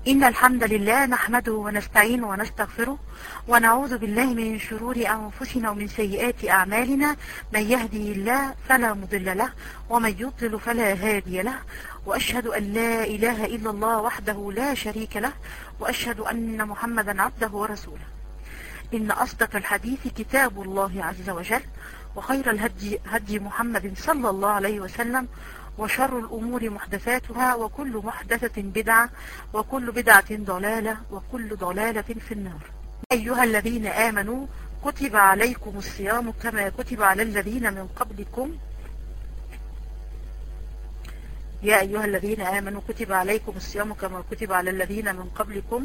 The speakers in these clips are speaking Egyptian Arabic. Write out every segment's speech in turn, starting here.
إن الحمد لله نحمده ونستعينه ونستغفره ونعوذ بالله من شرور أنفسنا ومن سيئات أعمالنا من يهدي الله فلا مضل له ومن يضلل فلا هادي له وأشهد أن لا إله إلا الله وحده لا شريك له وأشهد أن محمدا عبده ورسوله إن أصدق الحديث كتاب الله عز وجل وخير الهدي هدي محمد صلى الله عليه وسلم وشر الأمور محدثاتها وكل محدثة بدعة وكل بدعة ضلالة وكل ضلالة في النار أيها الذين آمنوا كتب عليكم الصيام كما كتب على الذين من قبلكم يا أيها الذين آمنوا كتب عليكم الصيام كما كتب على الذين من قبلكم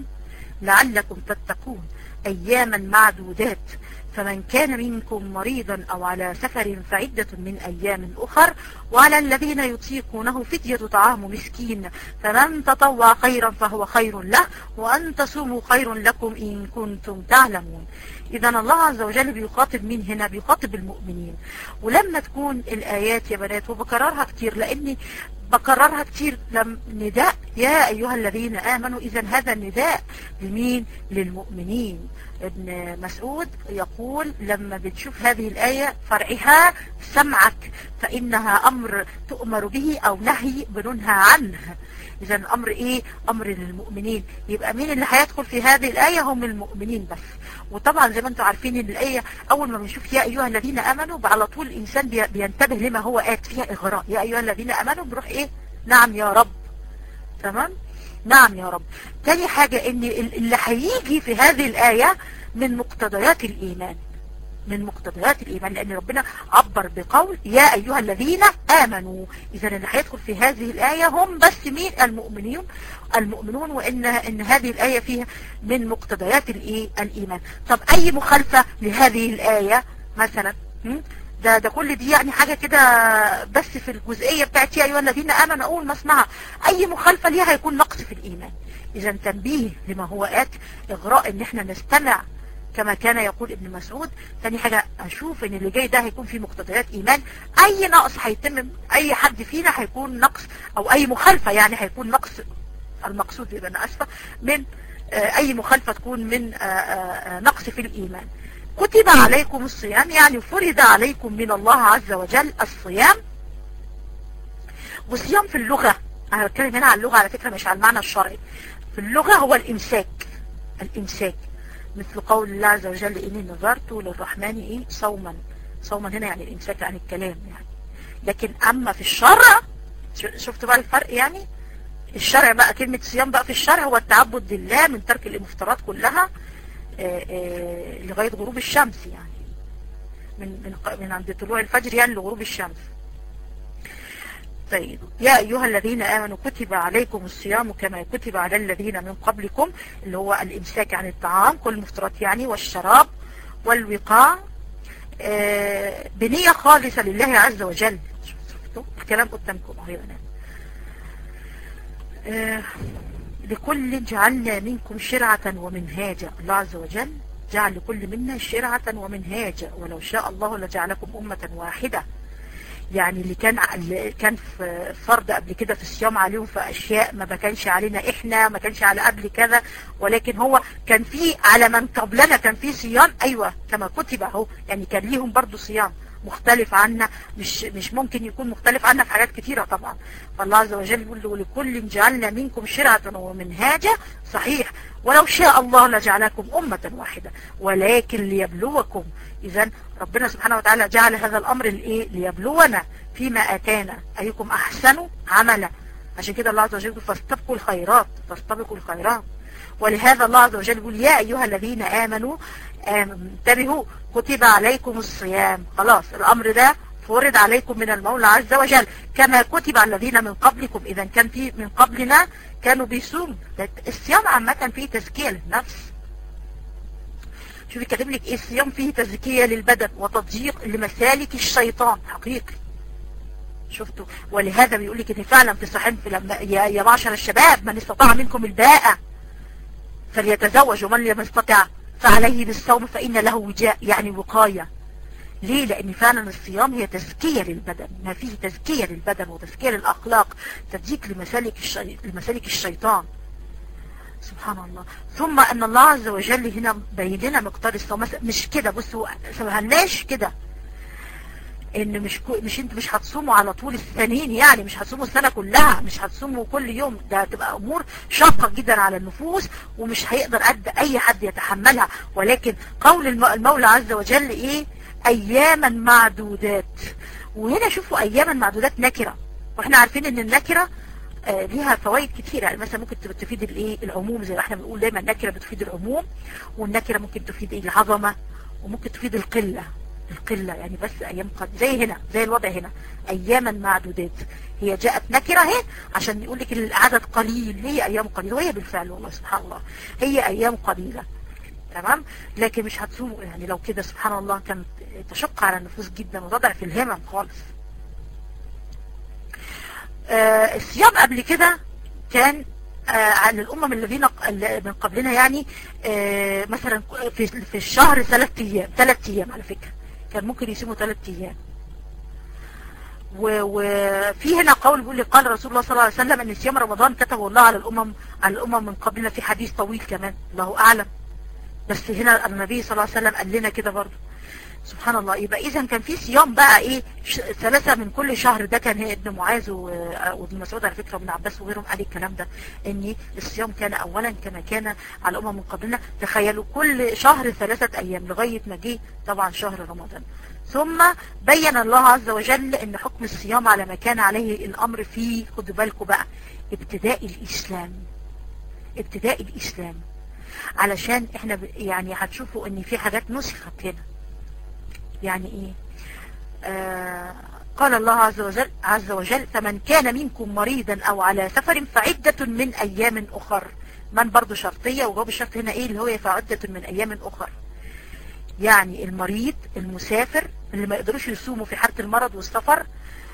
لعلكم تتقون أياما معدودات فمن كان منكم مريضا أو على سفر فعدة من أيام أخر وعلى الذين يطيقونه فدية طعام مسكين فمن تطوع خيرا فهو خير له وأن تصوموا خير لكم إن كنتم تعلمون إذا الله عز وجل بيخاطب مين هنا بيخاطب المؤمنين ولما تكون الآيات يا بنات وبكررها كتير لأني بكررها كتير لم نداء يا أيها الذين آمنوا إذا هذا النداء لمين للمؤمنين ابن مسعود يقول لما بتشوف هذه الآية فرعها سمعك فإنها أمر تؤمر به أو نهي بننهى عنه إذا الأمر إيه أمر للمؤمنين يبقى مين اللي هيدخل في هذه الآية هم المؤمنين بس وطبعا زي ما انتم عارفين ان الآية أول ما بنشوف يا أيها الذين آمنوا على طول الإنسان بينتبه لما هو آت فيها إغراء يا أيها الذين آمنوا بنروح إيه نعم يا رب تمام نعم يا رب تاني حاجة ان اللي هيجي في هذه الآية من مقتضيات الإيمان من مقتضيات الإيمان لأن ربنا عبر بقول يا أيها الذين آمنوا إذا اللي هيدخل في هذه الآية هم بس مين المؤمنين المؤمنون وإن إن هذه الآية فيها من مقتضيات الإيه الإيمان طب أي مخالفة لهذه الآية مثلا ده ده كل دي يعني حاجة كده بس في الجزئية بتاعت يا أيها الذين آمنوا أول ما اسمعها أي مخالفة ليها هيكون نقص في الإيمان إذا تنبيه لما هو آت إغراء إن إحنا نستمع كما كان يقول ابن مسعود ثاني حاجة أشوف إن اللي جاي ده هيكون فيه مقتضيات إيمان أي نقص هيتم أي حد فينا هيكون نقص أو أي مخالفة يعني هيكون نقص المقصود يبقى أنا أسفة من أي مخالفة تكون من نقص في الإيمان كتب عليكم الصيام يعني فرض عليكم من الله عز وجل الصيام والصيام في اللغة أنا بتكلم هنا عن اللغة على فكرة مش على المعنى الشرعي في اللغة هو الإمساك الإمساك مثل قول الله عز وجل إني نظرت للرحمن إيه صوما صوما هنا يعني الإمساك عن الكلام يعني لكن أما في الشرع شفت بقى الفرق يعني الشرع بقى كلمة صيام بقى في الشرع هو التعبد لله من ترك المفترات كلها آآ آآ لغاية غروب الشمس يعني من من من عند طلوع الفجر يعني لغروب الشمس طيب يا أيها الذين آمنوا كتب عليكم الصيام كما كتب على الذين من قبلكم اللي هو الإمساك عن الطعام كل المفترات يعني والشراب والوقاع بنية خالصة لله عز وجل شفتوا الكلام قدامكم اهي بنات لكل جعلنا منكم شرعة ومنهاجا الله عز وجل جعل لكل منا شرعة ومنهاجا ولو شاء الله لجعلكم أمة واحدة يعني اللي كان اللي كان في فرض قبل كده في الصيام عليهم في اشياء ما كانش علينا احنا ما كانش على قبل كذا ولكن هو كان في على من قبلنا كان في صيام ايوه كما كتب اهو يعني كان ليهم برضو صيام مختلف عنا مش مش ممكن يكون مختلف عنا في حاجات كتيرة طبعا فالله عز وجل يقول له لكل جعلنا منكم شرعة ومنهاجا صحيح ولو شاء الله لجعلكم أمة واحدة ولكن ليبلوكم إذا ربنا سبحانه وتعالى جعل هذا الأمر لإيه ليبلونا فيما آتانا أيكم أحسن عملا عشان كده الله عز وجل يقول فاستبقوا الخيرات فاستبقوا الخيرات ولهذا الله عز وجل يقول يا أيها الذين آمنوا انتبهوا كتب عليكم الصيام خلاص الأمر ده فرض عليكم من المولى عز وجل كما كتب على الذين من قبلكم إذا كان في من قبلنا كانوا بيصوموا الصيام عامة فيه تزكية للنفس شوفي كاتب لك ايه الصيام فيه تزكية للبدن وتضييق لمسالك الشيطان حقيقي شفتوا ولهذا بيقول لك ان فعلا في صحيح في لما يا, يا معشر الشباب من استطاع منكم الباءة فليتزوج ومن لم يستطع فعليه بالصوم فإن له وجاء يعني وقاية ليه لأن فعلا الصيام هي تزكية للبدن ما فيه تزكية للبدن وتزكية للأخلاق تديك لمسالك, الشي... لمسالك الشيطان سبحان الله ثم ان الله عز وجل هنا بين لنا مقدار الصوم مش كده بصوا سبهلناش كده ان مش كو مش انت مش هتصوموا على طول السنين يعني مش هتصوموا السنة كلها مش هتصوموا كل يوم ده هتبقى امور شاقة جدا على النفوس ومش هيقدر قد اي حد يتحملها ولكن قول المولى عز وجل ايه اياما معدودات وهنا شوفوا اياما معدودات نكرة واحنا عارفين ان النكرة آه ليها فوائد كتيرة يعني مثلا ممكن تفيد الايه العموم زي ما احنا بنقول دايما النكرة بتفيد العموم والنكرة ممكن تفيد العظمة وممكن تفيد القلة القلة يعني بس ايام قد زي هنا زي الوضع هنا اياما معدودات هي جاءت نكرة اهي عشان يقول لك العدد قليل هي ايام قليلة وهي بالفعل والله سبحان الله هي ايام قليلة تمام لكن مش هتصوموا يعني لو كده سبحان الله كانت تشق على النفوس جدا وتضعف الهمم خالص آه الصيام قبل كده كان آه عن الأمم الذين من قبلنا يعني آه مثلا في, في الشهر ثلاث أيام ثلاث أيام على فكرة كان ممكن يسيبوا ثلاث أيام وفي هنا قول بيقول لي قال رسول الله صلى الله عليه وسلم ان صيام رمضان كتبه الله على الامم على الامم من قبلنا في حديث طويل كمان الله اعلم بس هنا النبي صلى الله عليه وسلم قال لنا كده برضه سبحان الله يبقى اذا كان في صيام بقى ايه ثلاثة من كل شهر ده كان هي ابن معاذ وابن مسعود على فكرة وابن عباس وغيرهم قال الكلام ده ان الصيام كان اولا كما كان على الامم من قبلنا تخيلوا كل شهر ثلاثة ايام لغاية ما جه طبعا شهر رمضان ثم بين الله عز وجل ان حكم الصيام على ما كان عليه الامر في خدوا بالكم بقى ابتداء الاسلام ابتداء الاسلام علشان احنا يعني هتشوفوا ان في حاجات نسخت هنا يعني ايه آه قال الله عز وجل, عز وجل فمن كان منكم مريضا او على سفر فعدة من ايام اخر من برضو شرطية وجواب الشرط هنا ايه اللي هو فعدة من ايام اخر يعني المريض المسافر اللي ما يقدروش يصوموا في حالة المرض والسفر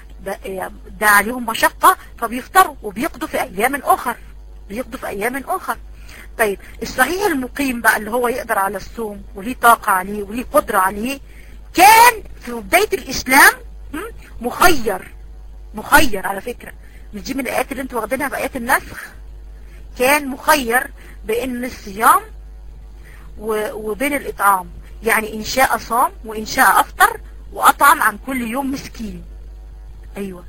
ده عليهم مشقة فبيفطروا وبيقضوا في ايام اخر بيقضوا في ايام اخر طيب الصحيح المقيم بقى اللي هو يقدر على الصوم وليه طاقة عليه وليه قدرة عليه كان في بداية الإسلام مخير مخير على فكرة مش دي من الآيات اللي انتوا واخدينها بآيات النسخ كان مخير بين الصيام وبين الإطعام يعني إن شاء صام وإن شاء أفطر وأطعم عن كل يوم مسكين أيوة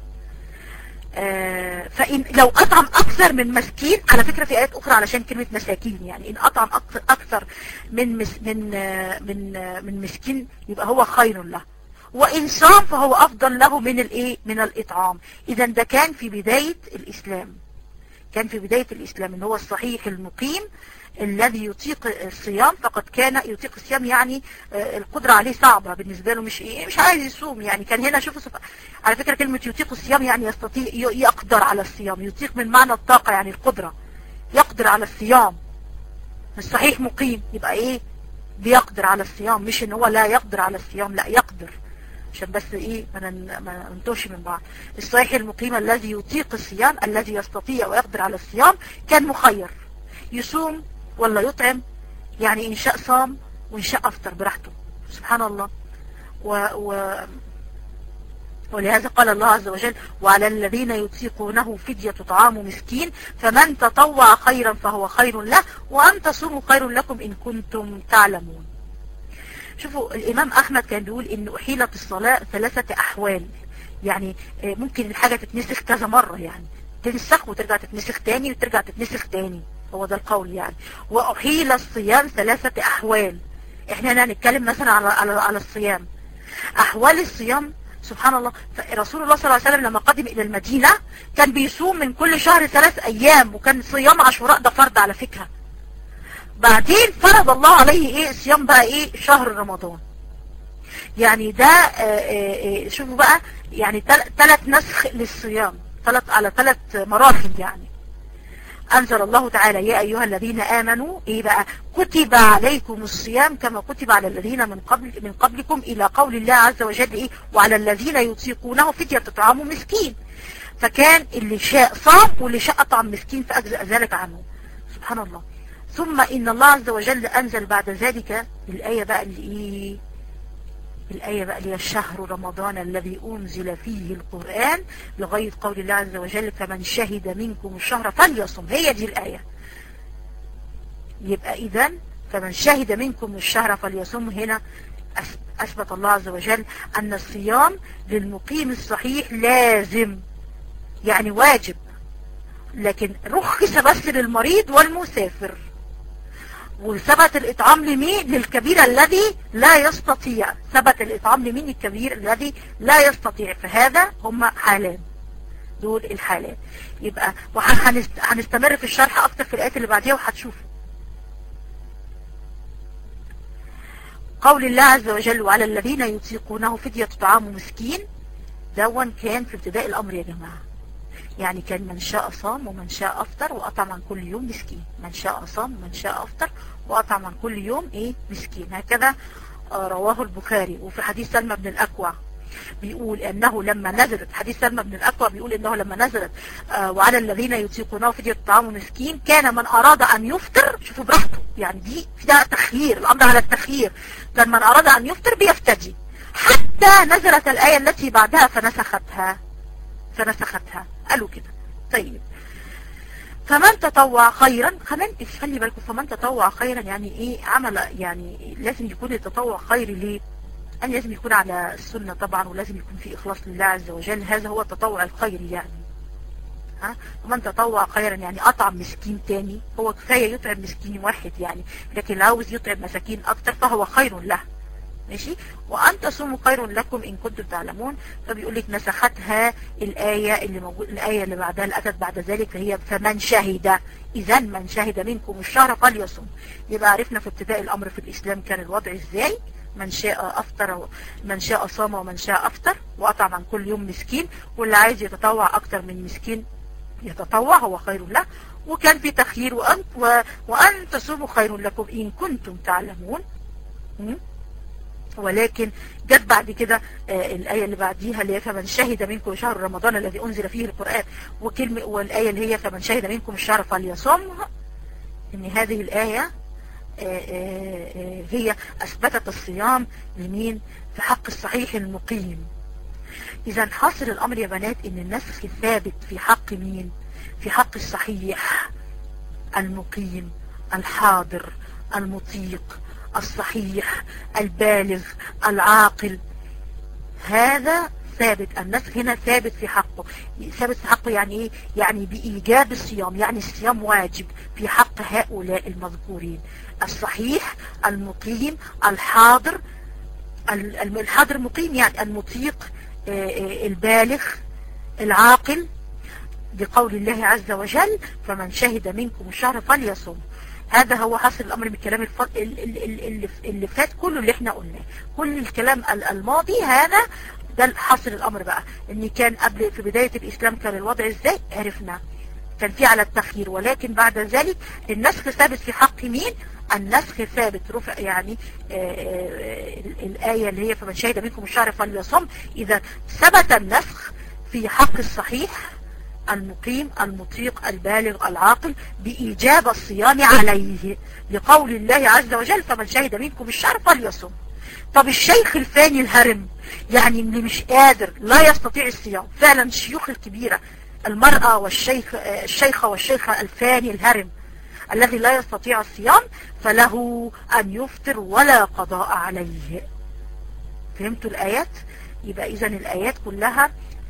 آه فإن لو أطعم أكثر من مسكين على فكرة في آيات أخرى علشان كلمة مساكين يعني إن أطعم أكثر من مس من من من مسكين يبقى هو خير له وإن صام فهو أفضل له من الإيه من الإطعام إذا ده كان في بداية الإسلام كان في بداية الإسلام إن هو الصحيح المقيم الذي يطيق الصيام فقد كان يطيق الصيام يعني القدرة عليه صعبة بالنسبة له مش ايه مش عايز يصوم يعني كان هنا شوفوا على فكرة كلمة يطيق الصيام يعني يستطيع يقدر على الصيام يطيق من معنى الطاقة يعني القدرة يقدر على الصيام الصحيح مقيم يبقى ايه بيقدر على الصيام مش ان هو لا يقدر على الصيام لا يقدر عشان بس ايه ما ننتوش من بعض الصحيح المقيم الذي يطيق الصيام الذي يستطيع ويقدر على الصيام كان مخير يصوم ولا يطعم يعني إن شاء صام وإن شاء أفطر براحته سبحان الله و و ولهذا قال الله عز وجل وعلى الذين يطيقونه فدية طعام مسكين فمن تطوع خيرا فهو خير له وأن تصوموا خير لكم إن كنتم تعلمون شوفوا الإمام أحمد كان بيقول إن أحيلت الصلاة ثلاثة أحوال يعني ممكن الحاجة تتنسخ كذا مرة يعني تنسخ وترجع تتنسخ تاني وترجع تتنسخ تاني هو ده القول يعني وأحيل الصيام ثلاثة أحوال احنا هنا هنتكلم مثلا على, على, على الصيام أحوال الصيام سبحان الله رسول الله صلى الله عليه وسلم لما قدم إلى المدينة كان بيصوم من كل شهر ثلاث أيام وكان صيام عاشوراء ده فرض على فكرة بعدين فرض الله عليه ايه صيام بقى ايه شهر رمضان يعني ده اه اه شوفوا بقى يعني ثلاث نسخ للصيام ثلاث على ثلاث مراحل يعني أنزل الله تعالى يا أيها الذين آمنوا إيه بقى كتب عليكم الصيام كما كتب على الذين من قبل من قبلكم إلى قول الله عز وجل إيه وعلى الذين يطيقونه فدية طعام مسكين فكان اللي شاء صام واللي شاء طعم مسكين فأجزأ ذلك عنه سبحان الله ثم إن الله عز وجل أنزل بعد ذلك الآية بقى اللي إيه الآية بقى اللي الشهر رمضان الذي أنزل فيه القرآن لغاية قول الله عز وجل فمن شهد منكم الشهر فليصم هي دي الآية يبقى إذا فمن شهد منكم الشهر فليصم هنا أثبت الله عز وجل أن الصيام للمقيم الصحيح لازم يعني واجب لكن رخص بس للمريض والمسافر وثبت الإطعام لمين للكبير الذي لا يستطيع ثبت الإطعام لمين الكبير الذي لا يستطيع فهذا هم حالان دول الحالات يبقى وهنستمر في الشرح أكتر في الآيات اللي بعديها وهتشوفوا قول الله عز وجل وعلى الذين يطيقونه فدية طعام مسكين دون كان في ابتداء الأمر يا جماعة يعني كان من شاء صام ومن شاء أفطر وأطعم عن كل يوم مسكين من شاء صام ومن شاء أفطر وأطعم عن كل يوم إيه مسكين هكذا رواه البخاري وفي حديث سلمى بن الأكوع بيقول انه لما نزلت حديث سلمى بن الاكوع بيقول انه لما نزلت آه وعلى الذين يطيقونه فدية طعام مسكين كان من اراد ان يفطر شوفوا براحته يعني دي ده تخيير الامر على التخيير كان من اراد ان يفطر بيفتدي حتى نزلت الايه التي بعدها فنسختها فنسختها قالوا كده طيب فمن تطوع خيرا كمان خلي بالكم فمن تطوع خيرا يعني ايه عمل يعني لازم يكون التطوع خير ليه أن لازم يكون على السنة طبعا ولازم يكون في إخلاص لله عز وجل هذا هو التطوع الخيري يعني ها ومن تطوع خيرا يعني أطعم مسكين تاني هو كفاية يطعم مسكين واحد يعني لكن لو عاوز يطعم مساكين أكتر فهو خير له ماشي وأن تصوموا خير لكم إن كنتم تعلمون فبيقول لك نسختها الآية اللي موجود الآية اللي بعدها اللي أتت بعد ذلك فهي فمن شهد إذا من شهد منكم الشهر فليصم يبقى عرفنا في ابتداء الأمر في الإسلام كان الوضع إزاي من شاء أفطر من شاء صام ومن شاء أفطر وأطعم عن كل يوم مسكين واللي عايز يتطوع أكتر من مسكين يتطوع هو خير له وكان في تخيير وأن, وأن تصوموا خير لكم إن كنتم تعلمون ولكن جت بعد كده آه الآية اللي بعديها اللي هي فمن شهد منكم شهر رمضان الذي أنزل فيه القرآن وكلمة والآية اللي هي فمن شهد منكم الشهر فليصم إن هذه الآية هي أثبتت الصيام لمين في حق الصحيح المقيم إذا حاصل الأمر يا بنات إن النسخ ثابت في حق مين في حق الصحيح المقيم الحاضر المطيق الصحيح البالغ العاقل هذا ثابت النسخ هنا ثابت في حقه ثابت في حقه يعني ايه يعني بإيجاب الصيام يعني الصيام واجب في حق هؤلاء المذكورين الصحيح المقيم الحاضر الحاضر المقيم يعني المطيق البالغ العاقل بقول الله عز وجل فمن شهد منكم الشهر فليصم هذا هو حصل الامر من الكلام الف... اللي... اللي فات كله اللي احنا قلناه كل الكلام الماضي هذا ده حصل الامر بقى ان كان قبل في بداية الاسلام كان الوضع ازاي عرفنا كان في على التخيير ولكن بعد ذلك النسخ ثابت في حق مين النسخ ثابت رفع يعني آآ آآ الآية اللي هي فمن شهد منكم الشهر فليصم إذا ثبت النسخ في حق الصحيح المقيم المطيق البالغ العاقل بإيجاب الصيام عليه لقول الله عز وجل فمن شهد منكم الشهر فليصم طب الشيخ الفاني الهرم يعني اللي مش قادر لا يستطيع الصيام فعلا الشيوخ الكبيرة المرأة والشيخ الشيخة والشيخة الفاني الهرم الذي لا يستطيع الصيام فله أن يفطر ولا قضاء عليه فهمتوا الآيات يبقى إذا الآيات كلها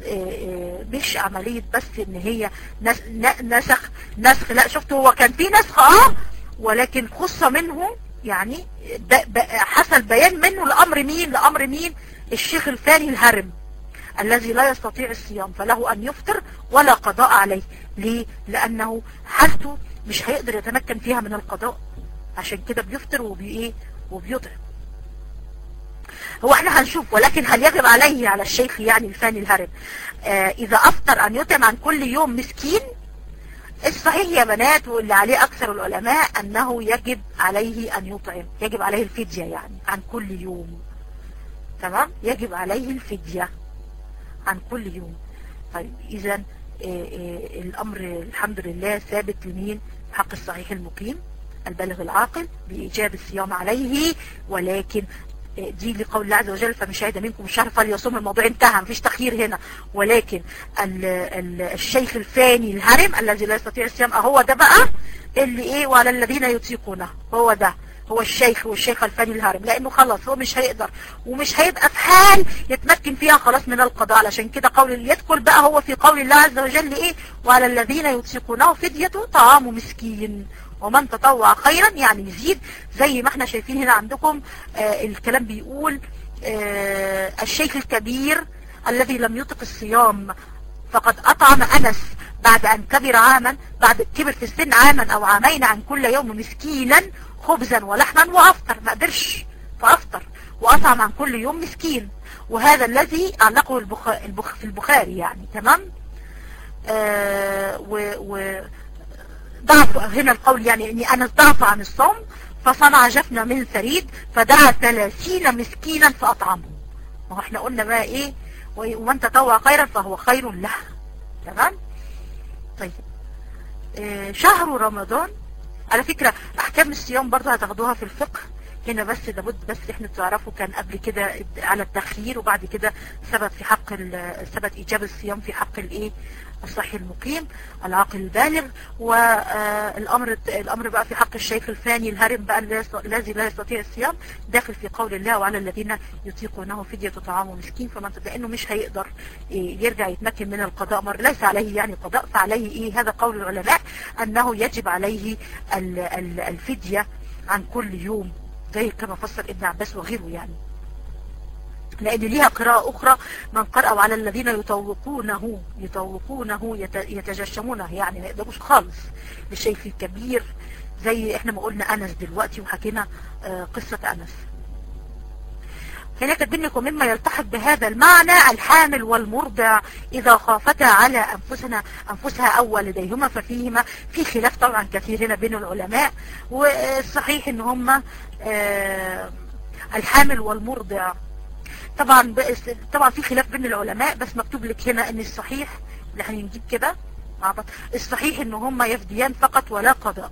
مش عملية بس ان هي نسخ نسخ لا شفت هو كان في نسخ اه ولكن خص منه يعني حصل بيان منه لأمر مين لأمر مين الشيخ الفاني الهرم الذي لا يستطيع الصيام فله أن يفطر ولا قضاء عليه ليه؟ لأنه حالته مش هيقدر يتمكن فيها من القضاء عشان كده بيفطر وبإيه وبيطعم هو احنا هنشوف ولكن هل يجب عليه على الشيخ يعني الفاني الهرم آه اذا افطر ان يطعم عن كل يوم مسكين الصحيح يا بنات واللي عليه اكثر العلماء انه يجب عليه ان يطعم يجب عليه الفدية يعني عن كل يوم تمام يجب عليه الفدية عن كل يوم طيب اذا الامر الحمد لله ثابت لمين حق الصحيح المقيم البالغ العاقل بإيجاب الصيام عليه ولكن دي لقول الله عز وجل فمن شهد منكم الشهر فليصوم الموضوع انتهى مفيش تخيير هنا ولكن ال ال الشيخ الفاني الهرم الذي لا يستطيع الصيام هو ده بقى اللي ايه وعلى الذين يطيقونه هو ده هو الشيخ والشيخ الفاني الهرم لانه خلاص هو مش هيقدر ومش هيبقى في حال يتمكن فيها خلاص من القضاء علشان كده قول يدخل بقى هو في قول الله عز وجل ايه وعلى الذين يطيقونه فدية طعام مسكين ومن تطوع خيرا يعني يزيد زي ما احنا شايفين هنا عندكم آه الكلام بيقول آه الشيخ الكبير الذي لم يطق الصيام فقد أطعم أنس بعد أن كبر عاما بعد كبر في السن عاما أو عامين عن كل يوم مسكينا خبزا ولحما وأفطر ما قدرش فأفطر وأطعم عن كل يوم مسكين وهذا الذي علقه البخ... البخ... في البخاري يعني تمام آه و... و... ضعف هنا القول يعني اني انا ضعف عن الصوم فصنع جفنة من ثريد فدعا ثلاثين مسكينا فاطعمه ما احنا قلنا بقى ايه ومن تطوع خيرا فهو خير له تمام طيب آه شهر رمضان على فكرة احكام الصيام برضه هتاخدوها في الفقه هنا بس لابد بس احنا تعرفوا كان قبل كده على التخيير وبعد كده ثبت في حق ثبت ايجاب الصيام في حق الايه الصحي المقيم العاقل البالغ والامر الامر بقى في حق الشيخ الفاني الهرم بقى الذي لا يستطيع الصيام داخل في قول الله وعلى الذين يطيقونه فدية طعام مسكين فمن لانه مش هيقدر يرجع يتمكن من القضاء مر ليس عليه يعني قضاء فعليه ايه هذا قول العلماء انه يجب عليه الفدية عن كل يوم زي كما فسر ابن عباس وغيره يعني لأن ليها قراءة أخرى من قرأوا على الذين يطوقونه يطوقونه يتجشمونه يعني ما يقدروش خالص للشيخ الكبير زي احنا ما قلنا أنس دلوقتي وحكينا قصة أنس هنا كاتبين لكم مما يلتحق بهذا المعنى الحامل والمرضع إذا خافتا على أنفسنا أنفسها أو والديهما ففيهما في خلاف طبعا كثير هنا بين العلماء والصحيح ان هم الحامل والمرضع طبعا طبعا في خلاف بين العلماء بس مكتوب لك هنا ان الصحيح اللي هنجيب كده الصحيح ان هم يفديان فقط ولا قضاء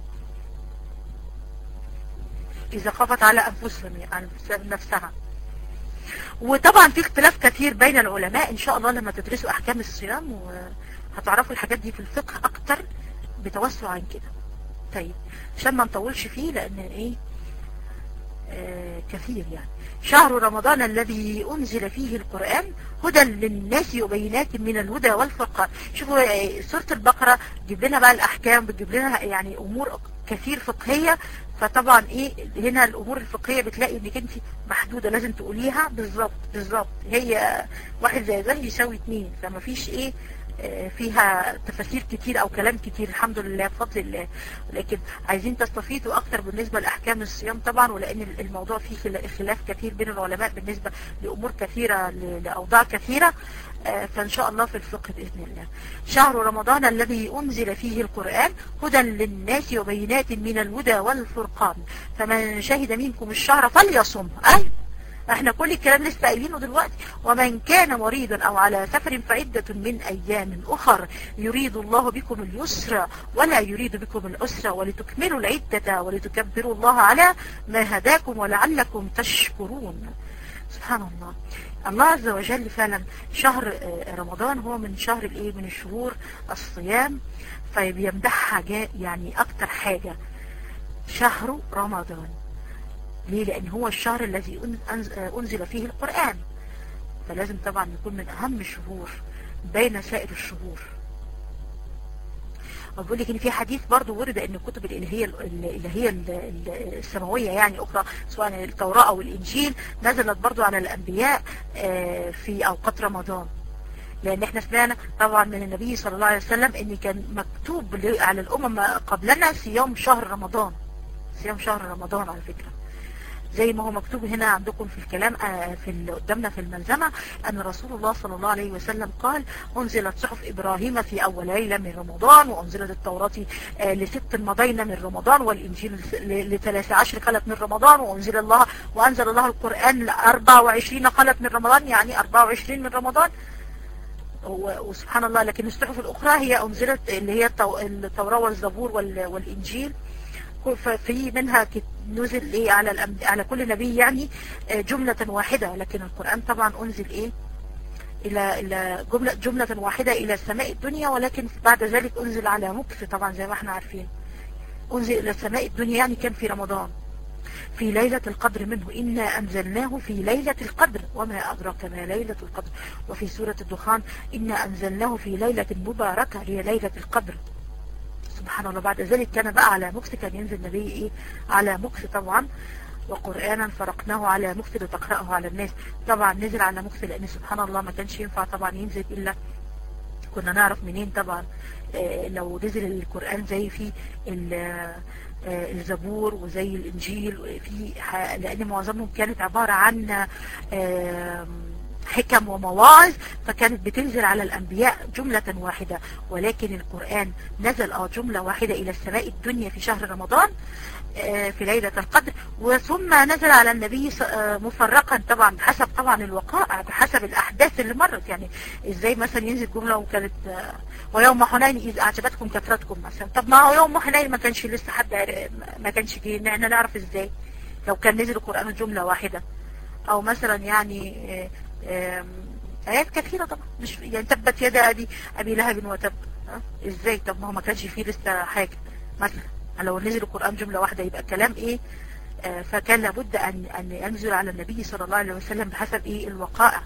اذا خافت على انفسهم عن نفسها وطبعا في اختلاف كثير بين العلماء ان شاء الله لما تدرسوا احكام الصيام وهتعرفوا الحاجات دي في الفقه اكتر بتوسع عن كده طيب عشان ما نطولش فيه لان ايه آه كثير يعني شهر رمضان الذي أنزل فيه القرآن هدى للناس وبينات من الهدى والفرقان شوفوا سورة البقرة تجيب لنا بقى الأحكام بتجيب لنا يعني أمور كثير فقهية فطبعا ايه هنا الامور الفقهية بتلاقي انك انت محدودة لازم تقوليها بالظبط بالظبط هي واحد زي ده يساوي اتنين فما فيش ايه فيها تفاسير كتير او كلام كتير الحمد لله بفضل الله لكن عايزين تستفيدوا اكتر بالنسبة لاحكام الصيام طبعا ولان الموضوع فيه خلاف كتير بين العلماء بالنسبة لامور كثيرة لاوضاع كثيرة فان شاء الله في الفقه باذن الله شهر رمضان الذي انزل فيه القرآن هدى للناس وبينات من الهدى والفرقان فمن شهد منكم الشهر فليصم اي احنا كل الكلام لسه قايلينه دلوقتي ومن كان مريضا او على سفر فعدة من ايام اخر يريد الله بكم اليسر ولا يريد بكم الاسر ولتكملوا العدة ولتكبروا الله على ما هداكم ولعلكم تشكرون سبحان الله الله عز وجل فعلا شهر رمضان هو من شهر الايه من الشهور الصيام فبيمدحها يعني اكتر حاجة شهر رمضان ليه لان هو الشهر الذي انزل فيه القرآن فلازم طبعا يكون من اهم الشهور بين سائر الشهور وبقول لك ان في حديث برضو ورد ان الكتب الالهيه الالهيه السماويه يعني اخرى سواء التوراه او الانجيل نزلت برضو على الانبياء في اوقات رمضان لان احنا سمعنا طبعا من النبي صلى الله عليه وسلم ان كان مكتوب على الامم قبلنا صيام شهر رمضان صيام شهر رمضان على فكره زي ما هو مكتوب هنا عندكم في الكلام في قدامنا في الملزمة أن رسول الله صلى الله عليه وسلم قال أنزلت صحف إبراهيم في أول ليلة من رمضان وأنزلت التوراة لست مضين من رمضان والإنجيل لثلاث عشر خلت من رمضان وأنزل الله وأنزل الله القرآن لأربع وعشرين خلت من رمضان يعني أربع وعشرين من رمضان وسبحان الله لكن الصحف الأخرى هي أنزلت اللي هي التوراة والزبور والإنجيل في منها نزل ايه على على كل نبي يعني جملة واحدة لكن القرآن طبعا انزل ايه الى الى جملة جملة واحدة الى السماء الدنيا ولكن بعد ذلك انزل على مكس طبعا زي ما احنا عارفين انزل الى السماء الدنيا يعني كان في رمضان في ليلة القدر منه إنا أنزلناه في ليلة القدر وما أدراك ما ليلة القدر وفي سورة الدخان إنا أنزلناه في ليلة مباركة هي ليلة القدر سبحان الله بعد ذلك كان بقى على مكس كان ينزل نبي إيه على مكس طبعا وقرآنا فرقناه على مكس لتقرأه على الناس طبعا نزل على مكس لأن سبحان الله ما كانش ينفع طبعا ينزل إلا كنا نعرف منين طبعا آه لو نزل القرآن زي في الزبور وزي الإنجيل في لأن معظمهم كانت عبارة عن حكم ومواعظ فكانت بتنزل على الأنبياء جملة واحدة ولكن القرآن نزل اه جملة واحدة إلى السماء الدنيا في شهر رمضان في ليلة القدر وثم نزل على النبي مفرقا طبعا بحسب طبعا الوقائع بحسب الأحداث اللي مرت يعني ازاي مثلا ينزل جملة وكانت ويوم حنين إذ أعجبتكم كثرتكم مثلا طب ما هو يوم حنين ما كانش لسه حد ما كانش جه احنا نعرف ازاي لو كان نزل القرآن جملة واحدة او مثلا يعني آيات كثيرة طبعا مش يعني تبت يد أبي أبي لهب وتب ازاي طب ما هو ما كانش فيه لسه حاجة مثلا لو نزل القرآن جملة واحدة يبقى الكلام ايه آه فكان لابد أن, أن ينزل على النبي صلى الله عليه وسلم بحسب ايه الوقائع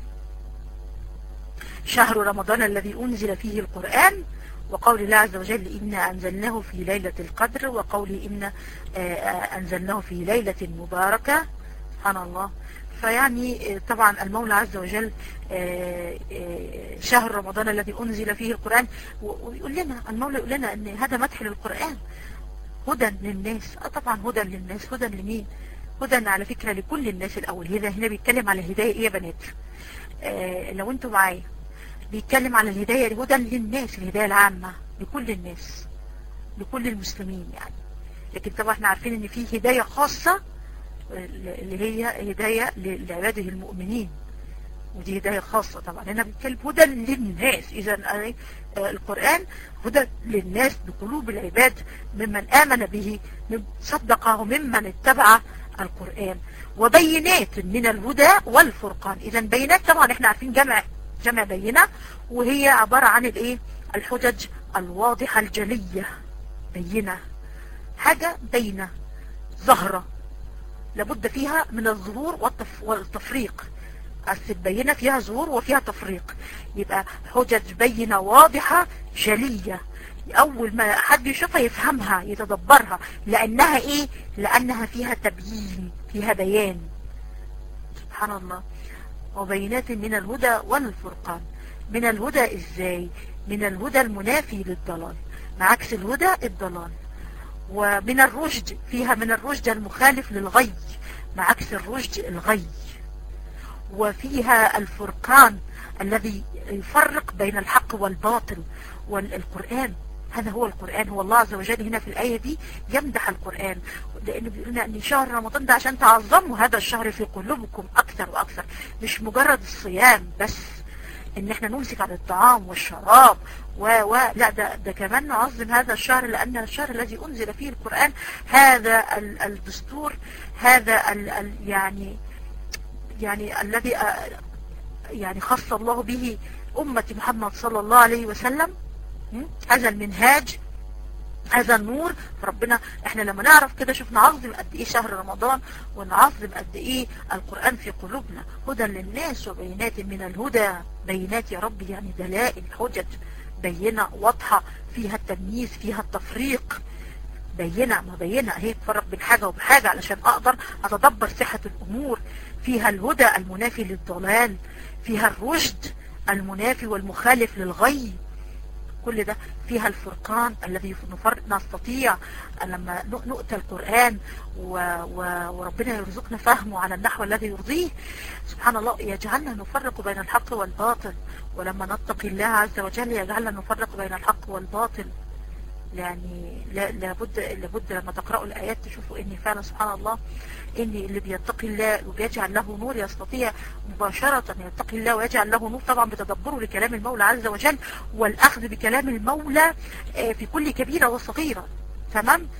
شهر رمضان الذي أنزل فيه القرآن وقول الله عز وجل إنا أنزلناه في ليلة القدر وقول إنا آه أنزلناه في ليلة مباركة سبحان الله فيعني طبعا المولى عز وجل شهر رمضان الذي أنزل فيه القرآن ويقول لنا المولى يقول لنا أن هذا مدح للقرآن هدى للناس اه طبعا هدى للناس هدى لمين هدى على فكرة لكل الناس الأول هنا هنا بيتكلم على الهداية ايه يا بنات آه لو انتوا معايا بيتكلم على الهداية هدى للناس الهداية العامة لكل الناس لكل المسلمين يعني لكن طبعا احنا عارفين ان في هداية خاصة اللي هي هداية لعباده المؤمنين ودي هداية خاصة طبعا هنا بيتكلم هدى للناس اذا القرآن هدى للناس بقلوب العباد ممن آمن به من صدقه وممن اتبع القرآن وبينات من الهدى والفرقان اذا بينات طبعا احنا عارفين جمع جمع بينة وهي عبارة عن الايه الحجج الواضحة الجلية بينة حاجة بينة ظهرة لابد فيها من الظهور والتف... والتفريق البينة فيها ظهور وفيها تفريق يبقى حجج بينة واضحة جلية أول ما حد يشوفها يفهمها يتدبرها لأنها إيه لأنها فيها تبيين فيها بيان سبحان الله وبينات من الهدى والفرقان من الهدى إزاي من الهدى المنافي للضلال عكس الهدى الضلال ومن الرشد فيها من الرشد المخالف للغي مع عكس الرشد الغي وفيها الفرقان الذي يفرق بين الحق والباطل والقرآن هذا هو القرآن هو الله عز وجل هنا في الآية دي يمدح القرآن لأنه بيقول لنا أن شهر رمضان ده عشان تعظموا هذا الشهر في قلوبكم أكثر وأكثر مش مجرد الصيام بس ان احنا نمسك عن الطعام والشراب و و لا ده, ده كمان نعظم هذا الشهر لان الشهر الذي انزل فيه القرآن هذا الدستور هذا ال ال يعني يعني الذي يعني خص الله به أمة محمد صلى الله عليه وسلم هذا المنهاج هذا النور فربنا احنا لما نعرف كده شوف نعظم قد ايه شهر رمضان ونعظم قد ايه القرآن في قلوبنا هدى للناس وبينات من الهدى بينات يا رب يعني دلائل حجج بينة واضحة فيها التمييز فيها التفريق بينة ما بينة هي تفرق بين حاجة وبحاجة علشان اقدر اتدبر صحة الامور فيها الهدى المنافي للضلال فيها الرشد المنافي والمخالف للغي كل ده فيها الفرقان الذي نستطيع لما نؤتى القرآن و و وربنا يرزقنا فهمه على النحو الذي يرضيه سبحان الله يجعلنا نفرق بين الحق والباطل ولما نتقي الله عز وجل يجعلنا نفرق بين الحق والباطل يعني لابد لابد لما تقرأوا الآيات تشوفوا ان فعلا سبحان الله ان اللي بيتقي الله وبيجعل له نور يستطيع مباشرة يتقي الله ويجعل له نور طبعا بتدبره لكلام المولى عز وجل والأخذ بكلام المولى في كل كبيرة وصغيرة تمام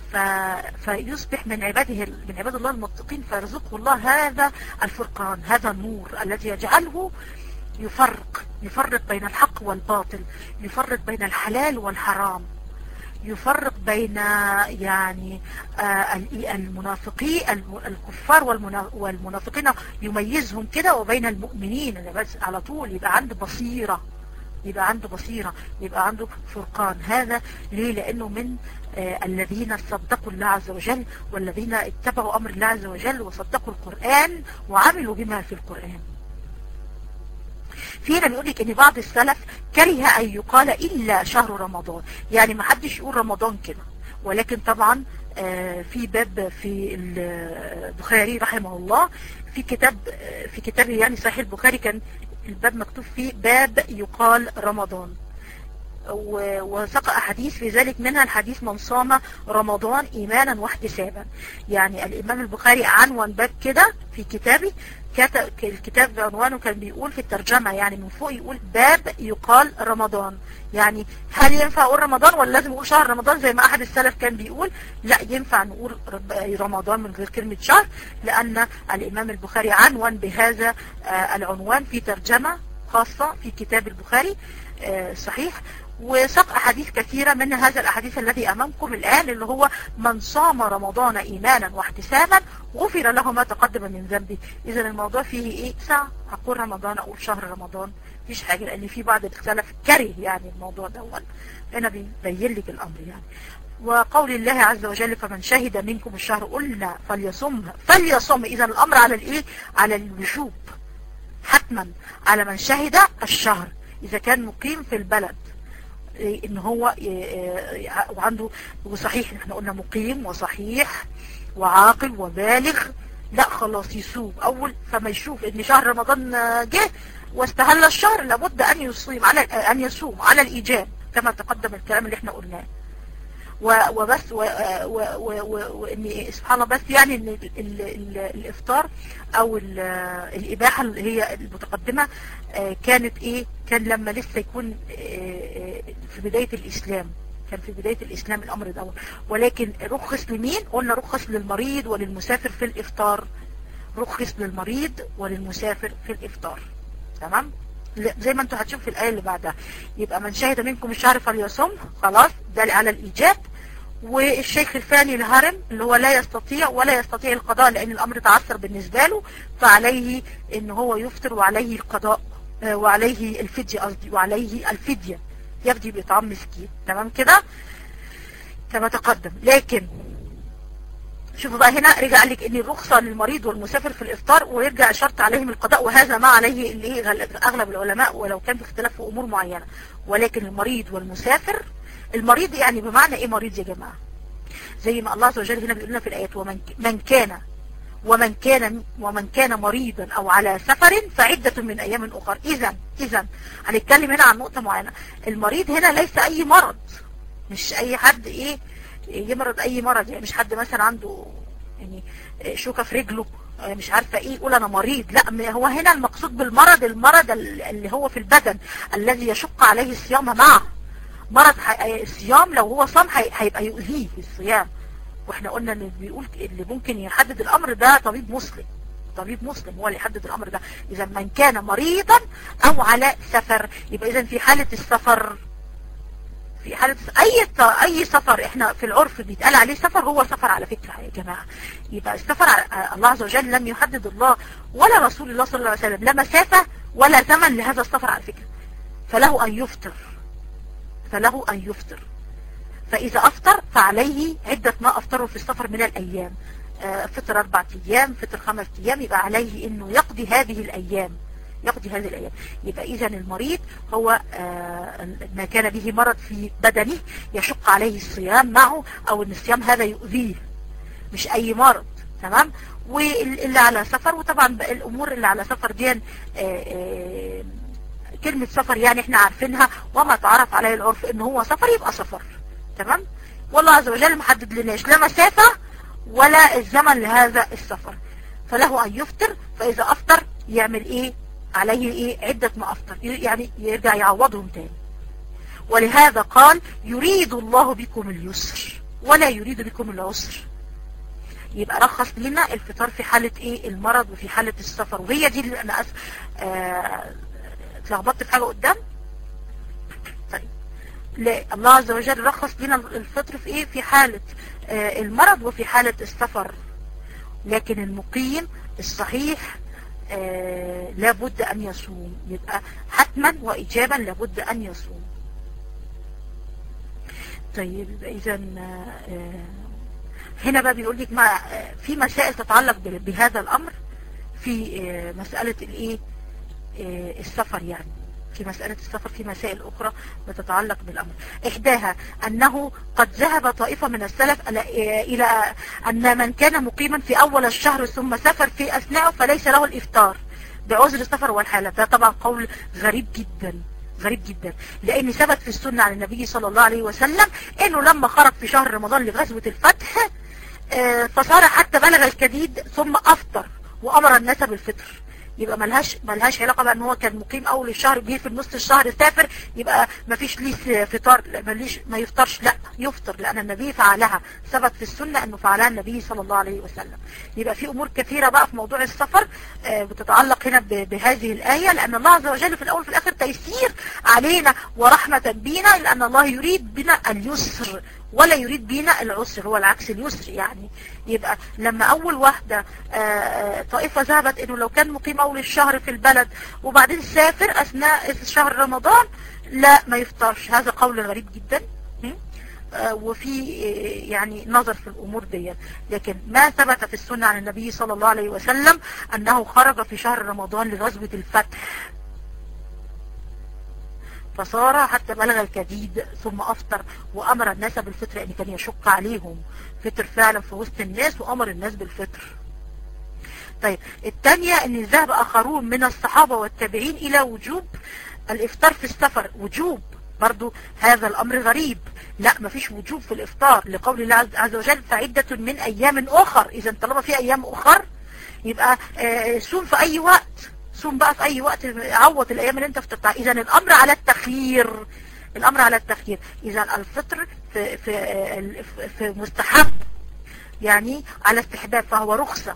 ف... فيصبح من عباده من عباد الله المتقين فيرزقه الله هذا الفرقان هذا النور الذي يجعله يفرق يفرق بين الحق والباطل يفرق بين الحلال والحرام يفرق بين يعني المنافقين الكفار والمنافقين يميزهم كده وبين المؤمنين بس على طول يبقى عنده بصيرة يبقى عنده بصيرة يبقى عنده فرقان هذا ليه لأنه من آه الذين صدقوا الله عز وجل والذين اتبعوا أمر الله عز وجل وصدقوا القرآن وعملوا بما في القرآن فينا بيقول لك ان بعض السلف كره ان يقال الا شهر رمضان يعني ما حدش يقول رمضان كده ولكن طبعا آه في باب في البخاري رحمه الله في كتاب في كتابه يعني صحيح البخاري كان الباب مكتوب فيه باب يقال رمضان وسقى أحاديث في ذلك منها الحديث من صام رمضان إيمانا واحتسابا يعني الإمام البخاري عنوان باب كده في كتابه الكتاب بعنوانه كان بيقول في الترجمة يعني من فوق يقول باب يقال رمضان يعني هل ينفع أقول رمضان ولا لازم أقول شهر رمضان زي ما أحد السلف كان بيقول لا ينفع نقول رمضان من غير كلمة شهر لأن الإمام البخاري عنوان بهذا العنوان في ترجمة خاصة في كتاب البخاري صحيح وسق أحاديث كثيرة من هذا الأحاديث الذي أمامكم الآن اللي هو من صام رمضان إيمانا واحتسابا غفر له ما تقدم من ذنبه إذا الموضوع فيه إيه ساعة أقول رمضان أقول شهر رمضان مفيش حاجة لأن في بعض السلف كره يعني الموضوع ده أنا بيبين لك الأمر يعني وقول الله عز وجل فمن شهد منكم الشهر قلنا فليصم فليصم إذا الأمر على الإيه على الوجوب حتما على من شهد الشهر إذا كان مقيم في البلد ان هو وعنده وصحيح احنا قلنا مقيم وصحيح وعاقل وبالغ لا خلاص يصوم اول فما يشوف ان شهر رمضان جه واستهل الشهر لابد ان يصوم على ان يصوم على الايجاب كما تقدم الكلام اللي احنا قلناه وبس وان سبحان الله بس يعني ان ال ال ال الافطار او الاباحه اللي هي المتقدمه كانت ايه كان لما لسه يكون في بدايه الاسلام كان في بداية الإسلام الأمر ده ولكن رخص لمين قلنا رخص للمريض وللمسافر في الإفطار رخص للمريض وللمسافر في الإفطار تمام زي ما انتوا هتشوفوا في الآية اللي بعدها يبقى من شهد منكم الشهر فليصم خلاص ده على الإيجاب والشيخ الثاني الهرم اللي هو لا يستطيع ولا يستطيع القضاء لأن الأمر تعثر بالنسبة له فعليه ان هو يفطر وعليه القضاء وعليه الفدية قصدي وعليه الفدية يفدي بإطعام مسكين تمام كده كما تقدم لكن شوفوا بقى هنا رجع لك ان الرخصة للمريض والمسافر في الافطار ويرجع شرط عليهم القضاء وهذا ما عليه اللي اغلب العلماء ولو كان في اختلاف في امور معينة ولكن المريض والمسافر المريض يعني بمعنى ايه مريض يا جماعة زي ما الله عز وجل هنا بيقول لنا في الايات ومن من كان ومن كان ومن كان مريضا او على سفر فعدة من ايام اخر اذا اذا هنتكلم هنا عن نقطة معينة المريض هنا ليس اي مرض مش اي حد ايه يمرض اي مرض يعني مش حد مثلا عنده يعني شوكة في رجله مش عارفة ايه يقول انا مريض لا هو هنا المقصود بالمرض المرض اللي هو في البدن الذي يشق عليه الصيام معه مرض الصيام لو هو صام هيبقى يؤذيه في الصيام واحنا قلنا ان بيقول اللي ممكن يحدد الامر ده طبيب مسلم طبيب مسلم هو اللي يحدد الامر ده اذا من كان مريضا او على سفر يبقى اذا في حالة السفر في حالة اي اي سفر احنا في العرف بيتقال عليه سفر هو سفر على فكرة يا جماعة يبقى السفر الله عز وجل لم يحدد الله ولا رسول الله صلى الله عليه وسلم لا مسافة ولا زمن لهذا السفر على فكرة فله ان يفطر فله ان يفطر فإذا أفطر فعليه عدة ما أفطره في السفر من الأيام فطر أربعة أيام فطر خمس أيام يبقى عليه أنه يقضي هذه الأيام يقضي هذه الأيام يبقى إذا المريض هو ما كان به مرض في بدنه يشق عليه الصيام معه أو أن الصيام هذا يؤذيه مش أي مرض تمام واللي على سفر وطبعا الأمور اللي على سفر دي كلمة سفر يعني احنا عارفينها وما تعرف عليه العرف ان هو سفر يبقى سفر تمام والله عز وجل محدد لناش لا مسافة ولا الزمن لهذا السفر فله ان يفطر فاذا افطر يعمل ايه عليه ايه عدة ما افطر يعني يرجع يعوضهم تاني ولهذا قال يريد الله بكم اليسر ولا يريد بكم العسر يبقى رخص لنا الفطار في حالة ايه المرض وفي حالة السفر وهي دي اللي انا أس... آه... اتلخبطت في حاجة قدام طيب لا الله عز وجل رخص لنا الفطر في ايه في حالة آه المرض وفي حالة السفر لكن المقيم الصحيح آه لابد ان يصوم يبقى حتما واجابا لابد ان يصوم طيب اذا آه هنا بقى بيقول لك ما في مسائل تتعلق بهذا الامر في مسألة الايه السفر يعني في مسألة السفر في مسائل أخرى بتتعلق بالأمر إحداها أنه قد ذهب طائفة من السلف إلى أن من كان مقيما في أول الشهر ثم سافر في أثناءه فليس له الإفطار بعذر السفر والحالة ده طبعا قول غريب جدا غريب جدا لأن ثبت في السنة عن النبي صلى الله عليه وسلم أنه لما خرج في شهر رمضان لغزوة الفتح فصار حتى بلغ الكديد ثم أفطر وأمر الناس بالفطر يبقى ملهاش ملهاش علاقه بقى ان هو كان مقيم اول الشهر جه في نص الشهر سافر يبقى ما فيش ليه فطار ماليش ما يفطرش لا يفطر لان النبي فعلها ثبت في السنه انه فعلها النبي صلى الله عليه وسلم يبقى في امور كثيره بقى في موضوع السفر بتتعلق هنا بهذه الايه لان الله عز وجل في الاول وفي الاخر تيسير علينا ورحمه بينا لان الله يريد بنا اليسر ولا يريد بينا العسر هو العكس اليسر يعني يبقى لما اول واحدة طائفة ذهبت انه لو كان مقيم اول الشهر في البلد وبعدين سافر اثناء شهر رمضان لا ما يفطرش هذا قول غريب جدا وفي يعني نظر في الامور دي لكن ما ثبت في السنة عن النبي صلى الله عليه وسلم انه خرج في شهر رمضان لغزوة الفتح فصار حتى بلغ الكديد ثم أفطر وأمر الناس بالفطر يعني كان يشق عليهم فطر فعلا في وسط الناس وأمر الناس بالفطر طيب الثانية ان ذهب آخرون من الصحابة والتابعين إلى وجوب الإفطار في السفر وجوب برضو هذا الأمر غريب لا مفيش وجوب في الإفطار لقول الله عز وجل فعدة من أيام أخر إذا طالما في أيام أخر يبقى سوم في أي وقت صوم بقى في اي وقت عوض الايام اللي انت فطرتها اذا الامر على التخيير الامر على التخيير اذا الفطر في, في, في مستحب يعني على استحباب فهو رخصة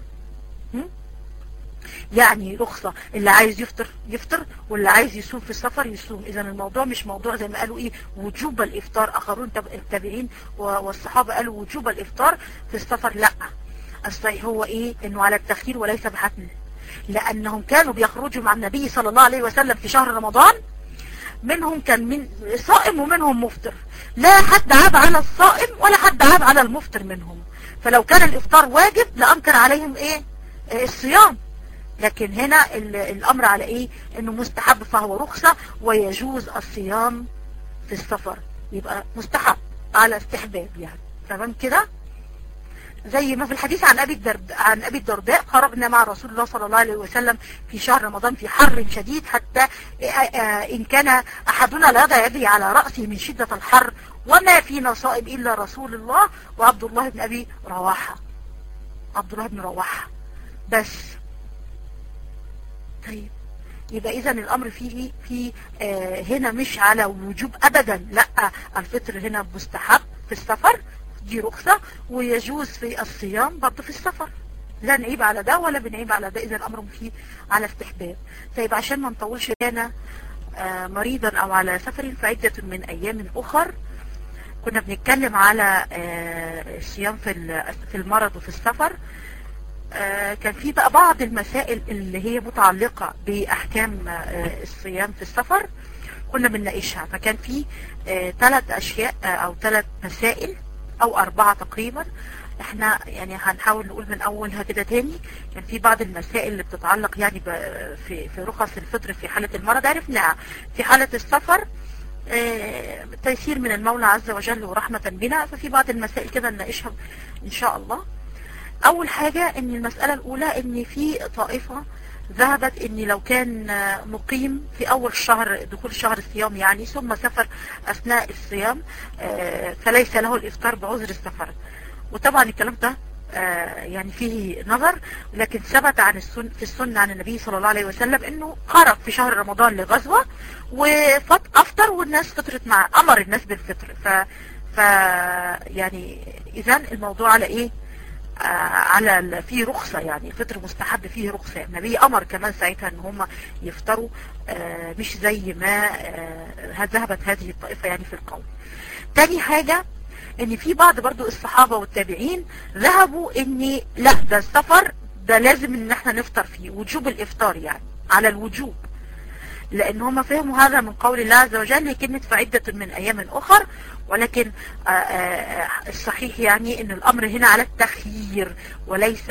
يعني رخصة اللي عايز يفطر يفطر واللي عايز يصوم في السفر يصوم اذا الموضوع مش موضوع زي ما قالوا ايه وجوب الافطار اخرون التابعين والصحابة قالوا وجوب الافطار في السفر لا الصحيح هو ايه انه على التخيير وليس بحتم لأنهم كانوا بيخرجوا مع النبي صلى الله عليه وسلم في شهر رمضان منهم كان من صائم ومنهم مفطر لا حد عاب على الصائم ولا حد عاب على المفطر منهم فلو كان الإفطار واجب لأنكر عليهم إيه الصيام لكن هنا الأمر على إيه إنه مستحب فهو رخصة ويجوز الصيام في السفر يبقى مستحب على استحباب يعني تمام كده زي ما في الحديث عن أبي الدرداء عن أبي الدرداء خرجنا مع رسول الله صلى الله عليه وسلم في شهر رمضان في حر شديد حتى إن كان أحدنا لا يضع يدي على رأسه من شدة الحر وما فينا صائب إلا رسول الله وعبد الله بن أبي رواحة عبد الله بن رواحة بس طيب يبقى اذا الامر فيه في آه هنا مش على وجوب ابدا لا الفطر هنا مستحب في السفر دي رخصة ويجوز في الصيام برضه في السفر لا نعيب على ده ولا بنعيب على ده اذا الامر فيه على استحباب طيب عشان ما نطولش كان آه مريضا او على سفر فعدة من ايام اخر كنا بنتكلم على آه الصيام في في المرض وفي السفر آه كان في بقى بعض المسائل اللي هي متعلقة باحكام الصيام في السفر كنا بنناقشها فكان في ثلاث اشياء او ثلاث مسائل او اربعة تقريبا احنا يعني هنحاول نقول من اولها كده تاني كان في بعض المسائل اللي بتتعلق يعني في في رخص الفطر في حالة المرض عرفناها في حالة السفر اه تيسير من المولى عز وجل ورحمة بنا ففي بعض المسائل كده نناقشها ان شاء الله اول حاجة ان المسألة الاولى ان في طائفة ذهبت ان لو كان مقيم في اول شهر دخول شهر الصيام يعني ثم سافر اثناء الصيام فليس له الافطار بعذر السفر وطبعا الكلام ده يعني فيه نظر لكن ثبت عن السن في السنة عن النبي صلى الله عليه وسلم انه خرج في شهر رمضان لغزوة وافطر والناس فطرت معه امر الناس بالفطر ف ف يعني اذا الموضوع على ايه آه على ال- فيه رخصة يعني الفطر مستحب فيه رخصة النبي امر كمان ساعتها ان هم يفطروا آه مش زي ما آه ذهبت هذه الطائفة يعني في القول تاني حاجة ان في بعض برضو الصحابة والتابعين ذهبوا ان لا ده السفر ده لازم ان احنا نفطر فيه وجوب الافطار يعني على الوجوب لان هم فهموا هذا من قول الله عز وجل كلمة فعدة من ايام اخر ولكن آه، آه، الصحيح يعني ان الامر هنا على التخيير وليس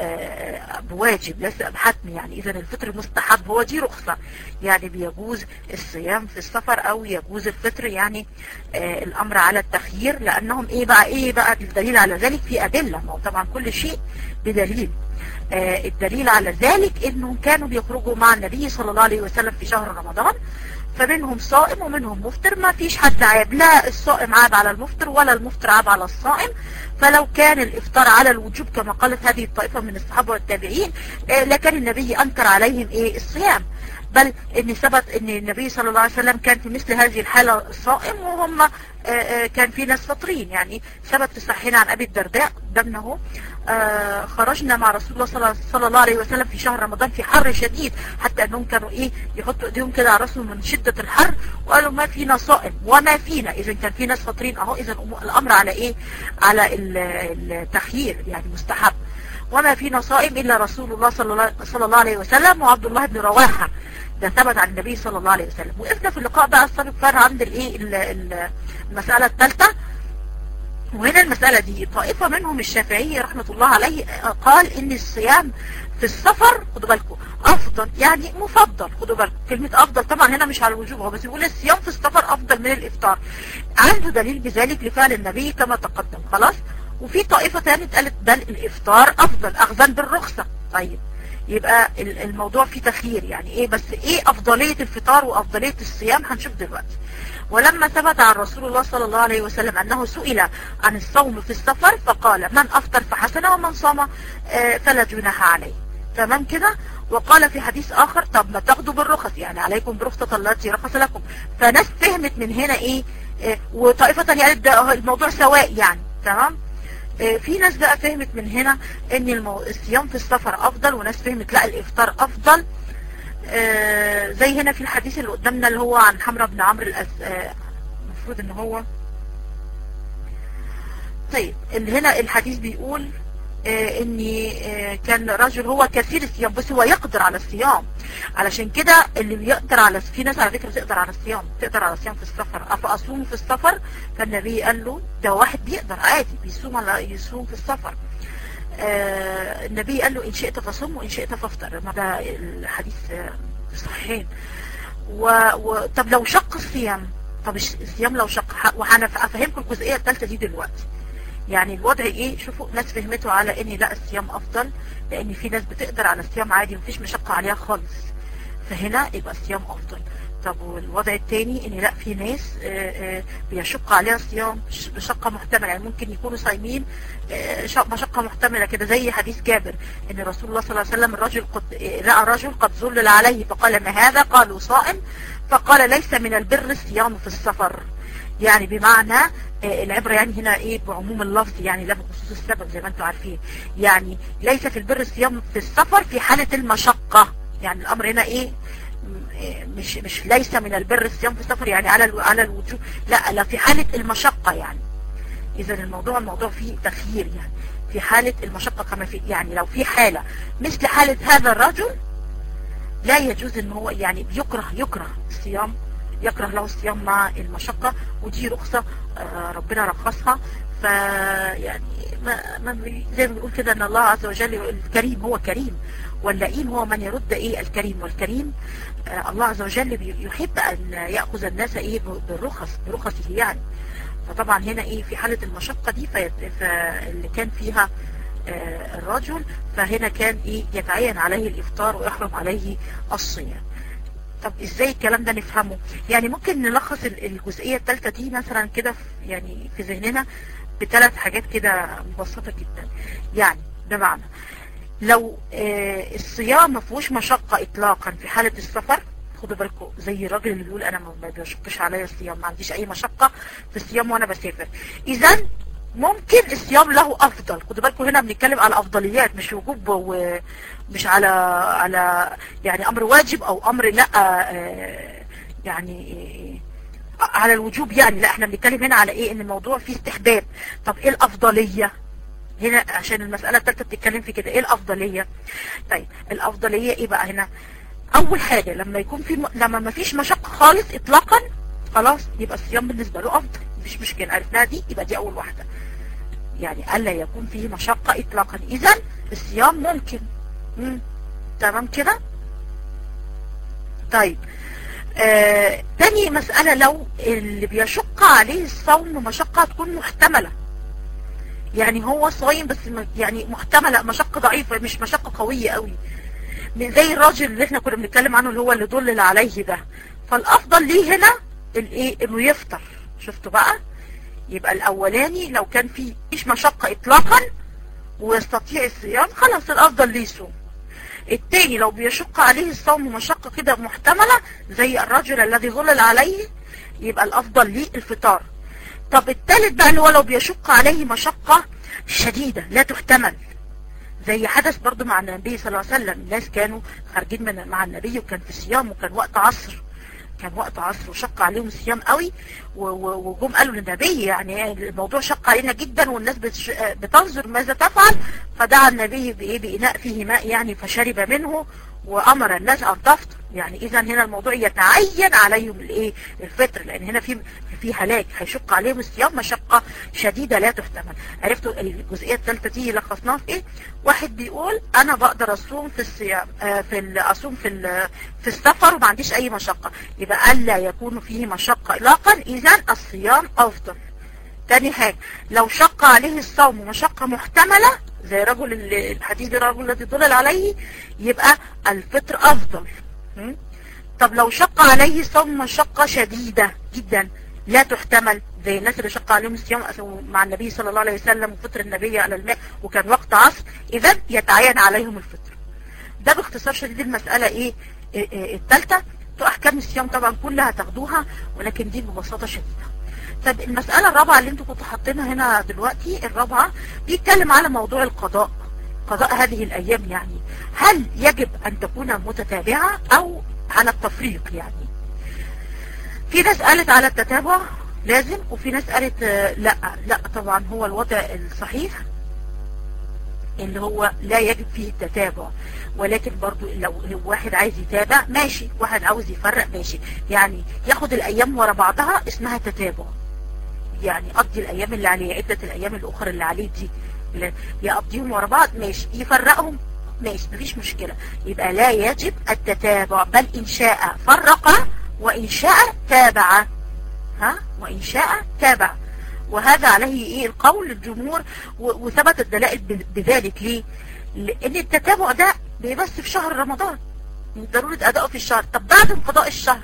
آه، بواجب ليس بحتم يعني اذا الفطر مستحب هو دي رخصة يعني بيجوز الصيام في السفر او يجوز الفطر يعني آه، الامر على التخيير لانهم ايه بقى ايه بقى الدليل على ذلك في ادلة ما هو طبعا كل شيء بدليل آه، الدليل على ذلك انهم كانوا بيخرجوا مع النبي صلى الله عليه وسلم في شهر رمضان فمنهم صائم ومنهم مفطر ما فيش حد عيب لا الصائم عاب على المفطر ولا المفطر عاب على الصائم فلو كان الافطار على الوجوب كما قالت هذه الطائفة من الصحابة والتابعين آه، لكان النبي انكر عليهم ايه الصيام بل ان ثبت ان النبي صلى الله عليه وسلم كان في مثل هذه الحالة صائم وهم آه، آه، كان في ناس فاطرين يعني ثبت في صحيحنا عن ابي الدرداء قدامنا اهو آه، خرجنا مع رسول الله صلى- صلى الله عليه وسلم في شهر رمضان في حر شديد حتى انهم كانوا ايه يحطوا ايديهم كده على راسهم من شدة الحر وقالوا ما فينا صائم وما فينا اذا كان في ناس فاطرين اهو اذا الأمور- الامر على ايه على ال- التخيير يعني مستحب وما فينا صائم الا رسول الله صلى الله, صلى الله عليه وسلم وعبد الله بن رواحه ده ثبت عن النبي صلى الله عليه وسلم وقفنا في اللقاء بقى السابق فار عند الايه ال- ال- المسألة الثالثة وهنا المسألة دي طائفة منهم الشافعي رحمة الله عليه قال ان الصيام في السفر خدوا بالكم افضل يعني مفضل خدوا بالكم كلمة افضل طبعا هنا مش على الوجوب هو بس بيقول الصيام في السفر افضل من الافطار عنده دليل بذلك لفعل النبي كما تقدم خلاص وفي طائفة ثانية قالت بل الافطار افضل اخذا بالرخصة طيب يبقى ال- الموضوع فيه تخيير يعني ايه بس ايه افضلية الفطار وافضلية الصيام هنشوف دلوقتي ولما ثبت عن رسول الله صلى الله عليه وسلم أنه سئل عن الصوم في السفر فقال من أفطر فحسنه ومن صام آه، فلا جناح عليه تمام كده وقال في حديث آخر طب ما تاخدوا بالرخص يعني عليكم برخصة التي رخص لكم فناس فهمت من هنا إيه آه، وطائفة تانية قالت ده الموضوع سواء يعني تمام آه، في ناس بقى فهمت من هنا ان المو... الصيام في السفر افضل وناس فهمت لا الافطار افضل آه، زي هنا في الحديث اللي قدامنا اللي هو عن حمرة بن عمرو الأز... آه، المفروض ان هو طيب اللي هنا الحديث بيقول آه، ان آه، كان رجل هو كثير الصيام بس هو يقدر على الصيام علشان كده اللي بيقدر على في ناس على فكره بتقدر على الصيام بتقدر على الصيام في السفر افاصوم في السفر فالنبي قال له ده واحد بيقدر عادي بيصوم على يصوم في السفر آه، النبي قال له إن شئت فصم وإن شئت فافطر ما ده الحديث آه، صحيحين و... و... طب لو شق الصيام طب الش- الصيام لو شق ح- وهنفهمكم الجزئية الثالثة دي دلوقتي يعني الوضع ايه شوفوا ناس فهمته على ان لا الصيام افضل لان في ناس بتقدر على الصيام عادي مفيش مشقة عليها خالص فهنا يبقى الصيام افضل طب والوضع التاني ان لا في ناس آه، آه، بيشق عليها الصيام ش- مشقة محتملة يعني ممكن يكونوا صايمين آه، ش- مشقة محتملة كده زي حديث جابر ان رسول الله صلى الله عليه وسلم الرجل قد آه، رأى رجل قد ظلل عليه فقال ما هذا قالوا صائم فقال ليس من البر الصيام في السفر يعني بمعنى آه، العبرة يعني هنا ايه بعموم اللفظ يعني لا بخصوص السبب زي ما انتم عارفين يعني ليس في البر الصيام في السفر في حالة المشقة يعني الامر هنا ايه م- إيه، مش مش ليس من البر الصيام في السفر يعني على الو- على الوجوب لا لا في حالة المشقة يعني اذا الموضوع الموضوع فيه تخيير يعني في حالة المشقة كما في يعني لو في حالة مثل حالة هذا الرجل لا يجوز ان هو يعني يكره يكره الصيام يكره له الصيام مع المشقة ودي رخصة آه، ربنا رخصها ف يعني ما ما بي- زي ما بنقول كده ان الله عز وجل الكريم هو كريم واللئيم هو من يرد ايه الكريم والكريم آه، الله عز وجل بي- يحب ان يأخذ الناس ايه ب- بالرخص برخصه يعني فطبعا هنا ايه في حالة المشقة دي في- فاللي كان فيها آه، الرجل فهنا كان ايه يتعين عليه الافطار ويحرم عليه الصيام طب ازاي الكلام ده نفهمه يعني ممكن نلخص ال- الجزئية الثالثة دي مثلا كده في- يعني في ذهننا بثلاث حاجات كده مبسطة جدا يعني بمعنى لو آه، الصيام ما فيهوش مشقة اطلاقا في حالة السفر خدوا بالكم زي الراجل اللي بيقول انا ما بيشقش عليا الصيام ما عنديش اي مشقة في الصيام وانا بسافر اذا ممكن الصيام له افضل خدوا بالكم هنا بنتكلم على افضليات مش وجوب ومش على على يعني امر واجب او امر لا آه، يعني على الوجوب يعني لا احنا بنتكلم هنا على ايه ان الموضوع فيه استحباب طب ايه الافضلية هنا عشان المسألة الثالثة بتتكلم في كده ايه الافضلية طيب الافضلية ايه بقى هنا اول حاجة لما يكون في م... لما ما فيش مشقة خالص اطلاقا خلاص يبقى الصيام بالنسبة له افضل مفيش مشكلة عرفناها دي يبقى دي اول واحدة يعني الا يكون فيه مشقة اطلاقا اذا الصيام ممكن مم. تمام كده طيب آه تاني مسألة لو اللي بيشق عليه الصوم مشقة تكون محتملة يعني هو صايم بس يعني محتملة مشقة ضعيفة مش مشقة قوية قوي من زي الراجل اللي احنا كنا بنتكلم عنه اللي هو اللي دلل عليه ده فالافضل ليه هنا الايه انه يفطر شفتوا بقى يبقى الاولاني لو كان فيه مش مشقة اطلاقا ويستطيع الصيام خلاص الافضل ليه يصوم التاني لو بيشق عليه الصوم مشقة كده محتملة زي الرجل الذي ظلل عليه يبقى الافضل ليه الفطار طب التالت بقى اللي هو لو بيشق عليه مشقة شديدة لا تحتمل زي حدث برضو مع النبي صلى الله عليه وسلم الناس كانوا خارجين من مع النبي وكان في صيام وكان وقت عصر كان وقت عصر وشق عليهم الصيام قوي وجم قالوا للنبي يعني الموضوع شق علينا جدا والناس بتنظر ماذا تفعل فدعا النبي بايه بإناء فيه ماء يعني فشرب منه وامر الناس ان تفطر يعني اذا هنا الموضوع يتعين عليهم الايه الفطر لان هنا في في هلاك هيشق عليهم الصيام مشقة شديدة لا تحتمل عرفتوا الجزئية الثالثة دي لخصناها في ايه واحد بيقول انا بقدر اصوم في الصيام آه في اصوم في في السفر وما عنديش اي مشقة يبقى الا يكون فيه مشقة اطلاقا اذا الصيام افضل تاني حاجة لو شق عليه الصوم مشقة محتملة زي رجل الحديد الرجل الذي ضلل عليه يبقى الفطر افضل طب لو شق عليه الصوم مشقة شديدة جدا لا تحتمل زي الناس اللي شق عليهم الصيام مع النبي صلى الله عليه وسلم وفطر النبي على الماء وكان وقت عصر اذا يتعين عليهم الفطر ده باختصار شديد المسألة ايه, إيه, إيه الثالثة احكام الصيام طبعا كلها تاخدوها ولكن دي ببساطة شديدة طب المسألة الرابعة اللي انتوا كنتوا حاطينها هنا دلوقتي الرابعة بيتكلم على موضوع القضاء قضاء هذه الايام يعني هل يجب ان تكون متتابعة او على التفريق يعني في ناس قالت على التتابع لازم وفي ناس قالت لا لا طبعا هو الوضع الصحيح اللي هو لا يجب فيه التتابع ولكن برضو لو واحد عايز يتابع ماشي واحد عاوز يفرق ماشي يعني ياخد الايام ورا بعضها اسمها تتابع يعني قضي الايام اللي عليه عدة الايام الاخرى اللي عليه دي يقضيهم ورا بعض ماشي يفرقهم ماشي مفيش مشكلة يبقى لا يجب التتابع بل ان شاء فرق وإن شاء تابع ها وإن شاء تابع وهذا عليه إيه القول الجمهور وثبت الدلائل بذلك ليه لأن التتابع ده بس في شهر رمضان ضرورة أداؤه في الشهر طب بعد انقضاء الشهر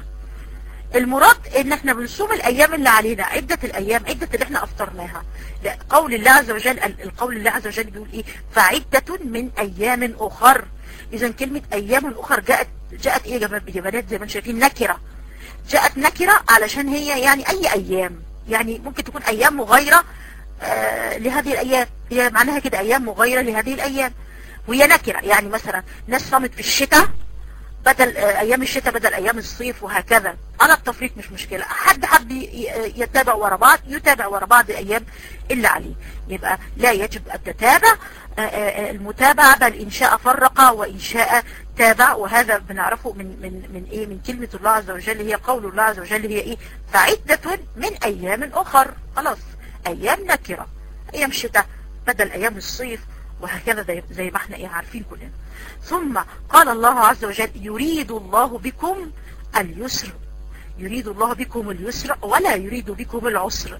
المراد ان احنا بنصوم الايام اللي علينا عدة الايام عدة اللي احنا افطرناها قول الله عز وجل القول الله عز وجل بيقول ايه فعدة من ايام اخر اذا كلمة ايام اخر جاءت جاءت ايه يا بنات زي ما انتم شايفين نكره جاءت نكرة علشان هي يعني اي ايام يعني ممكن تكون ايام مغايرة آه لهذه الايام هي معناها كده ايام مغايرة لهذه الايام وهي نكرة يعني مثلا ناس صامت في الشتاء بدل آه ايام الشتاء بدل ايام الصيف وهكذا على التفريق مش مشكلة حد حد يتابع ورا بعض يتابع ورا بعض الايام اللي عليه يبقى لا يجب التتابع آه المتابعة بل ان شاء فرق وان شاء تابع وهذا بنعرفه من من من ايه من كلمة الله عز وجل هي قول الله عز وجل هي ايه فعدة من ايام اخر خلاص ايام نكرة ايام شتاء بدل ايام الصيف وهكذا زي, زي ما احنا ايه عارفين كلنا ثم قال الله عز وجل يريد الله بكم اليسر يريد الله بكم اليسر ولا يريد بكم العسر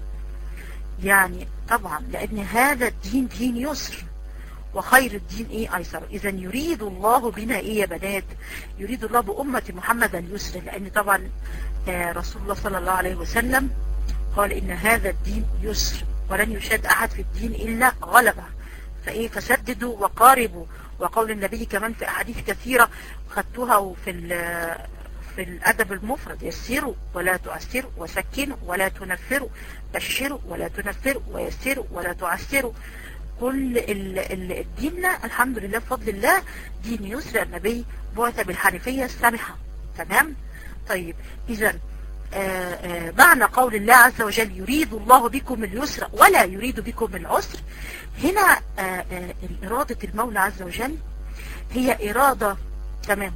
يعني طبعا لان هذا الدين دين يسر وخير الدين ايه ايسر اذا يريد الله بنا ايه يا بنات يريد الله بأمة محمد اليسر لان طبعا رسول الله صلى الله عليه وسلم قال ان هذا الدين يسر ولن يشاد احد في الدين الا غلبه فايه فسددوا وقاربوا وقول النبي كمان في احاديث كثيرة خدتوها في في الأدب المفرد يسروا ولا تؤثروا وسكنوا ولا تنفروا بشروا ولا تنفروا ويسروا ولا تعسروا كل الدين الحمد لله بفضل الله دين يسر النبي بعث بالحنفية السامحة تمام طيب إذا معنى قول الله عز وجل يريد الله بكم اليسر ولا يريد بكم العسر هنا إرادة المولى عز وجل هي إرادة تمام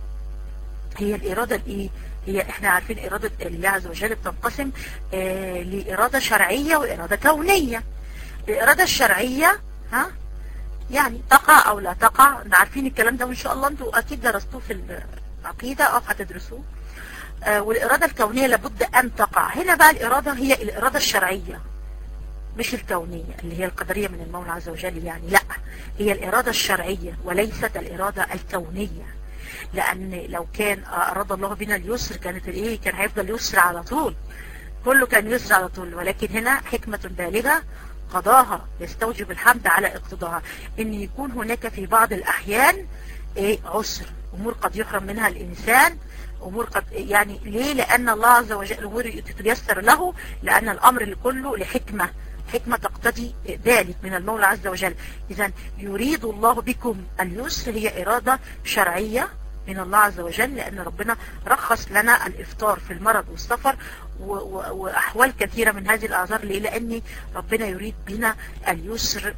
هي الإرادة الإيه هي احنا عارفين إرادة الله عز وجل بتنقسم آه لإرادة شرعية وإرادة كونية الإرادة الشرعية ها يعني تقع أو لا تقع عارفين الكلام ده وإن شاء الله أنتوا أكيد درستوه في العقيدة أو هتدرسوه آه والإرادة الكونية لابد أن تقع هنا بقى الإرادة هي الإرادة الشرعية مش الكونية اللي هي القدرية من المولى عز وجل يعني لا هي الإرادة الشرعية وليست الإرادة الكونية لأن لو كان أراد الله بنا اليسر كانت الإيه كان هيفضل يسر على طول كله كان يسر على طول ولكن هنا حكمة بالغة قضاها يستوجب الحمد على اقتضاها ان يكون هناك في بعض الأحيان إيه عسر أمور قد يحرم منها الإنسان أمور قد يعني ليه لأن الله عز وجل أمور تتيسر له لأن الأمر كله لحكمة حكمة تقتضي ذلك من المولى عز وجل إذا يريد الله بكم اليسر هي إرادة شرعية من الله عز وجل لأن ربنا رخص لنا الإفطار في المرض والسفر وأحوال كثيرة من هذه الأعذار ليه لأن ربنا يريد بنا اليسر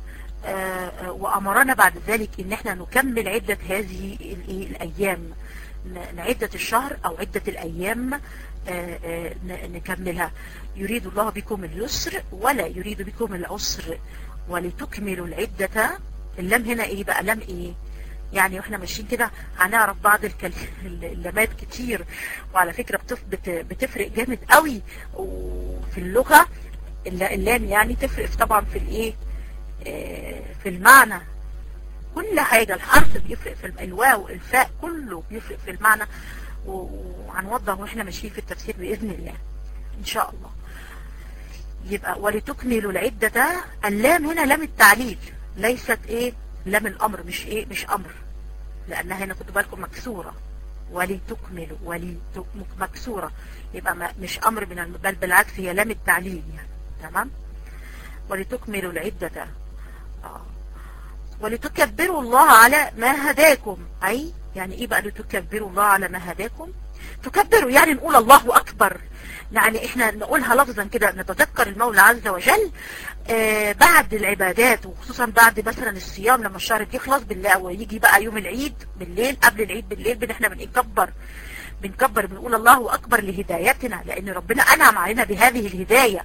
وأمرنا بعد ذلك إن احنا نكمل عدة هذه الأيام عدة الشهر أو عدة الأيام نكملها يريد الله بكم اليسر ولا يريد بكم العسر ولتكملوا العدة اللام هنا ايه بقى لام ايه يعني واحنا ماشيين كده هنعرف بعض اللامات كتير وعلى فكرة بتفرق جامد قوي في اللغة اللام يعني تفرق طبعا في الايه في المعنى كل حاجة الحرف بيفرق في الواو الفاء كله بيفرق في المعنى وهنوضح واحنا ماشيين في التفسير بإذن الله ان شاء الله يبقى ولتكملوا العدة اللام هنا لام التعليل ليست ايه لام الامر مش ايه مش امر لانها هنا خدوا بالكم مكسورة ولتكملوا ولت مكسورة يبقى مش امر من بل بالعكس هي لام التعليل يعني تمام ولتكملوا العدة آه. ولتكبروا الله على ما هداكم اي يعني ايه بقى لتكبروا الله على ما هداكم تكبروا يعني نقول الله اكبر يعني احنا نقولها لفظا كده نتذكر المولى عز وجل آه بعد العبادات وخصوصا بعد مثلا الصيام لما الشهر يخلص بالله ويجي بقى يوم العيد بالليل قبل العيد بالليل بن احنا بنكبر بنكبر بنقول الله اكبر لهدايتنا لان ربنا انعم علينا بهذه الهداية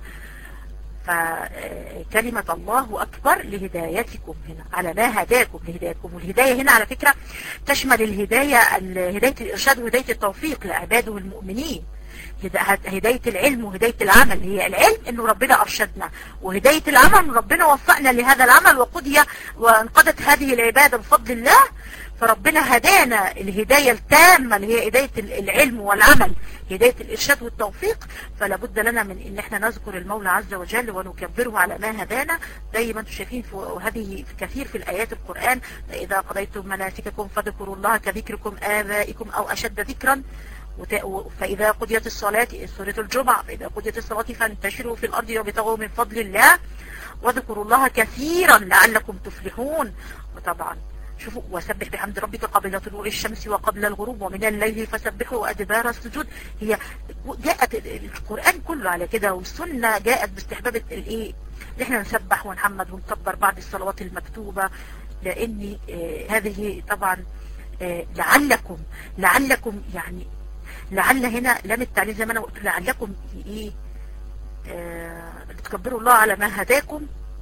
فكلمة الله أكبر لهدايتكم هنا على ما هداكم لهدايتكم والهداية هنا على فكرة تشمل الهداية هداية الإرشاد وهداية التوفيق لعباده المؤمنين هداية العلم وهداية العمل هي العلم انه ربنا ارشدنا وهداية العمل ربنا وفقنا لهذا العمل وقضي وانقضت هذه العبادة بفضل الله فربنا هدانا الهداية التامة اللي هي هداية العلم والعمل هداية الإرشاد والتوفيق فلا بد لنا من ان احنا نذكر المولى عز وجل ونكبره على ما هدانا زي ما انتم شايفين وهذه كثير في الآيات القرآن فإذا قضيتم مناسككم فاذكروا الله كذكركم آبائكم أو أشد ذكرا فإذا قضيت الصلاة سورة الجمعة فإذا قضيت الصلاة فانتشروا في الأرض وابتغوا من فضل الله واذكروا الله كثيرا لعلكم تفلحون وطبعا شوفوا وسبح بحمد ربك قبل طلوع الشمس وقبل الغروب ومن الليل فسبحوا وأدبار السجود هي جاءت القرآن كله على كده والسنة جاءت باستحباب الايه ان احنا نسبح ونحمد ونكبر بعد الصلوات المكتوبة لان آه هذه طبعا آه لعلكم لعلكم يعني لعل هنا لام التعليل زي ما انا قلت لعلكم ايه آه تكبروا الله على ما هداكم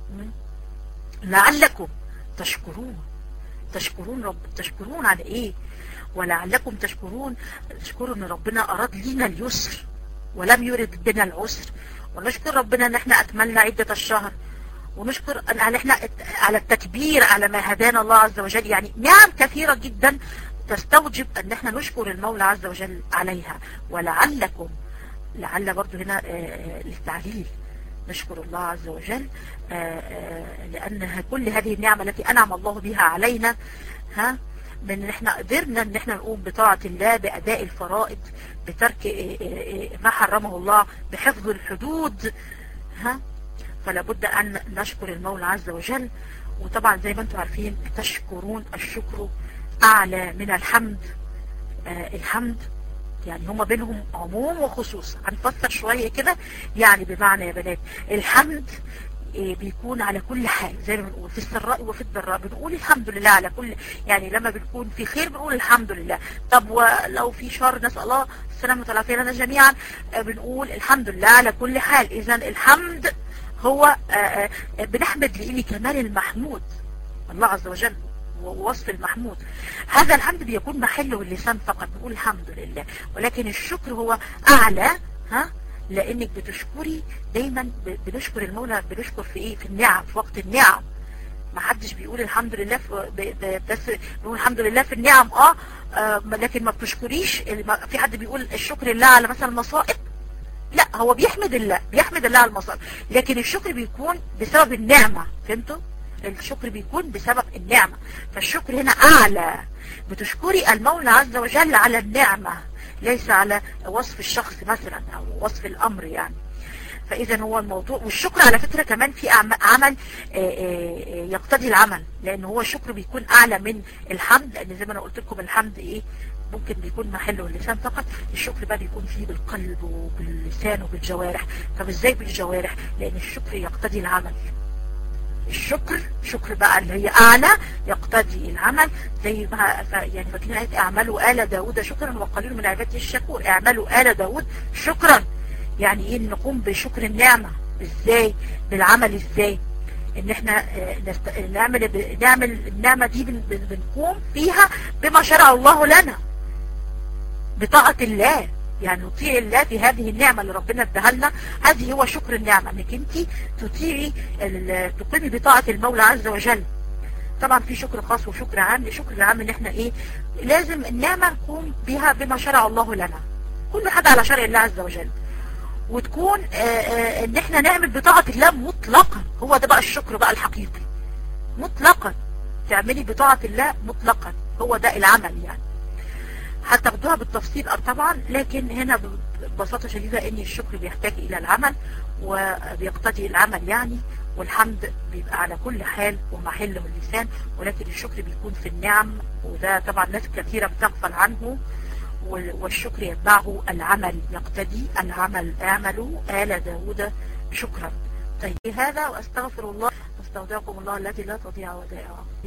لعلكم تشكرون تشكرون رب تشكرون على ايه ولعلكم تشكرون تشكروا ان ربنا اراد لينا اليسر ولم يرد بنا العسر ونشكر ربنا ان احنا اكملنا عدة الشهر ونشكر ان احنا على التكبير على ما هدانا الله عز وجل يعني نعم كثيرة جدا تستوجب ان احنا نشكر المولى عز وجل عليها ولعلكم لعل برضو هنا للتعليل نشكر الله عز وجل لأن كل هذه النعمة التي أنعم الله بها علينا ها من ان احنا قدرنا ان احنا نقوم بطاعة الله بأداء الفرائض بترك ما حرمه الله بحفظ الحدود ها فلا بد ان نشكر المولى عز وجل وطبعا زي ما انتم عارفين تشكرون الشكر اعلى من الحمد آه الحمد يعني هما بينهم عموم وخصوص هنفسر شوية كده يعني بمعنى يا بنات الحمد بيكون على كل حال زي ما بنقول في السراء وفي الضراء بنقول الحمد لله على كل يعني لما بنكون في خير بنقول الحمد لله طب ولو في شر نسأل الله السلامة والعافية لنا جميعا بنقول الحمد لله على كل حال اذا الحمد هو بنحمد لإلي كمال المحمود الله عز وجل ووصف المحمود هذا الحمد بيكون محله اللسان فقط بنقول الحمد لله ولكن الشكر هو أعلى ها لانك بتشكري دايما بنشكر المولى بنشكر في ايه في النعم في وقت النعم ما حدش بيقول الحمد لله في بس بيقول الحمد لله في النعم اه, آه لكن ما بتشكريش في حد بيقول الشكر لله على مثلا المصائب لا هو بيحمد الله بيحمد الله على المصائب لكن الشكر بيكون بسبب النعمة فهمتوا الشكر بيكون بسبب النعمة فالشكر هنا اعلى بتشكري المولى عز وجل على النعمة ليس على وصف الشخص مثلا او وصف الامر يعني فاذا هو الموضوع والشكر على فكرة كمان في عمل يقتضي العمل لان هو الشكر بيكون اعلى من الحمد لان زي ما انا قلت لكم الحمد ايه ممكن بيكون محله اللسان فقط الشكر بقى بيكون فيه بالقلب وباللسان وبالجوارح طب ازاي بالجوارح لان الشكر يقتضي العمل الشكر شكر بقى اللي هي اعلى يقتضي العمل زي ما يعني فاكرين ايه اعملوا آل داود شكرا وقليل من عبادي الشكور اعملوا آل داود شكرا يعني ايه نقوم بشكر النعمة ازاي بالعمل ازاي ان احنا نعمل نعمل النعمة دي بنقوم فيها بما شرع الله لنا بطاعة الله يعني نطيع الله في هذه النعمة اللي ربنا اداها لنا هذه هو شكر النعمة انك انت تطيعي تقيمي بطاعة المولى عز وجل طبعا في شكر خاص وشكر عام شكر العام ان احنا ايه لازم النعمة نقوم بها بما شرع الله لنا كل حاجة على شرع الله عز وجل وتكون آآ آآ ان احنا نعمل بطاعة الله مطلقا هو ده بقى الشكر بقى الحقيقي مطلقا تعملي بطاعة الله مطلقا هو ده العمل يعني هتاخدوها بالتفصيل طبعا لكن هنا ببساطة شديدة ان الشكر بيحتاج الى العمل وبيقتضي العمل يعني والحمد بيبقى على كل حال ومحله اللسان ولكن الشكر بيكون في النعم وده طبعا ناس كثيرة بتغفل عنه والشكر يتبعه العمل يقتدي العمل اعملوا آل داود شكرا طيب هذا واستغفر الله واستودعكم الله الذي لا تضيع ودائعه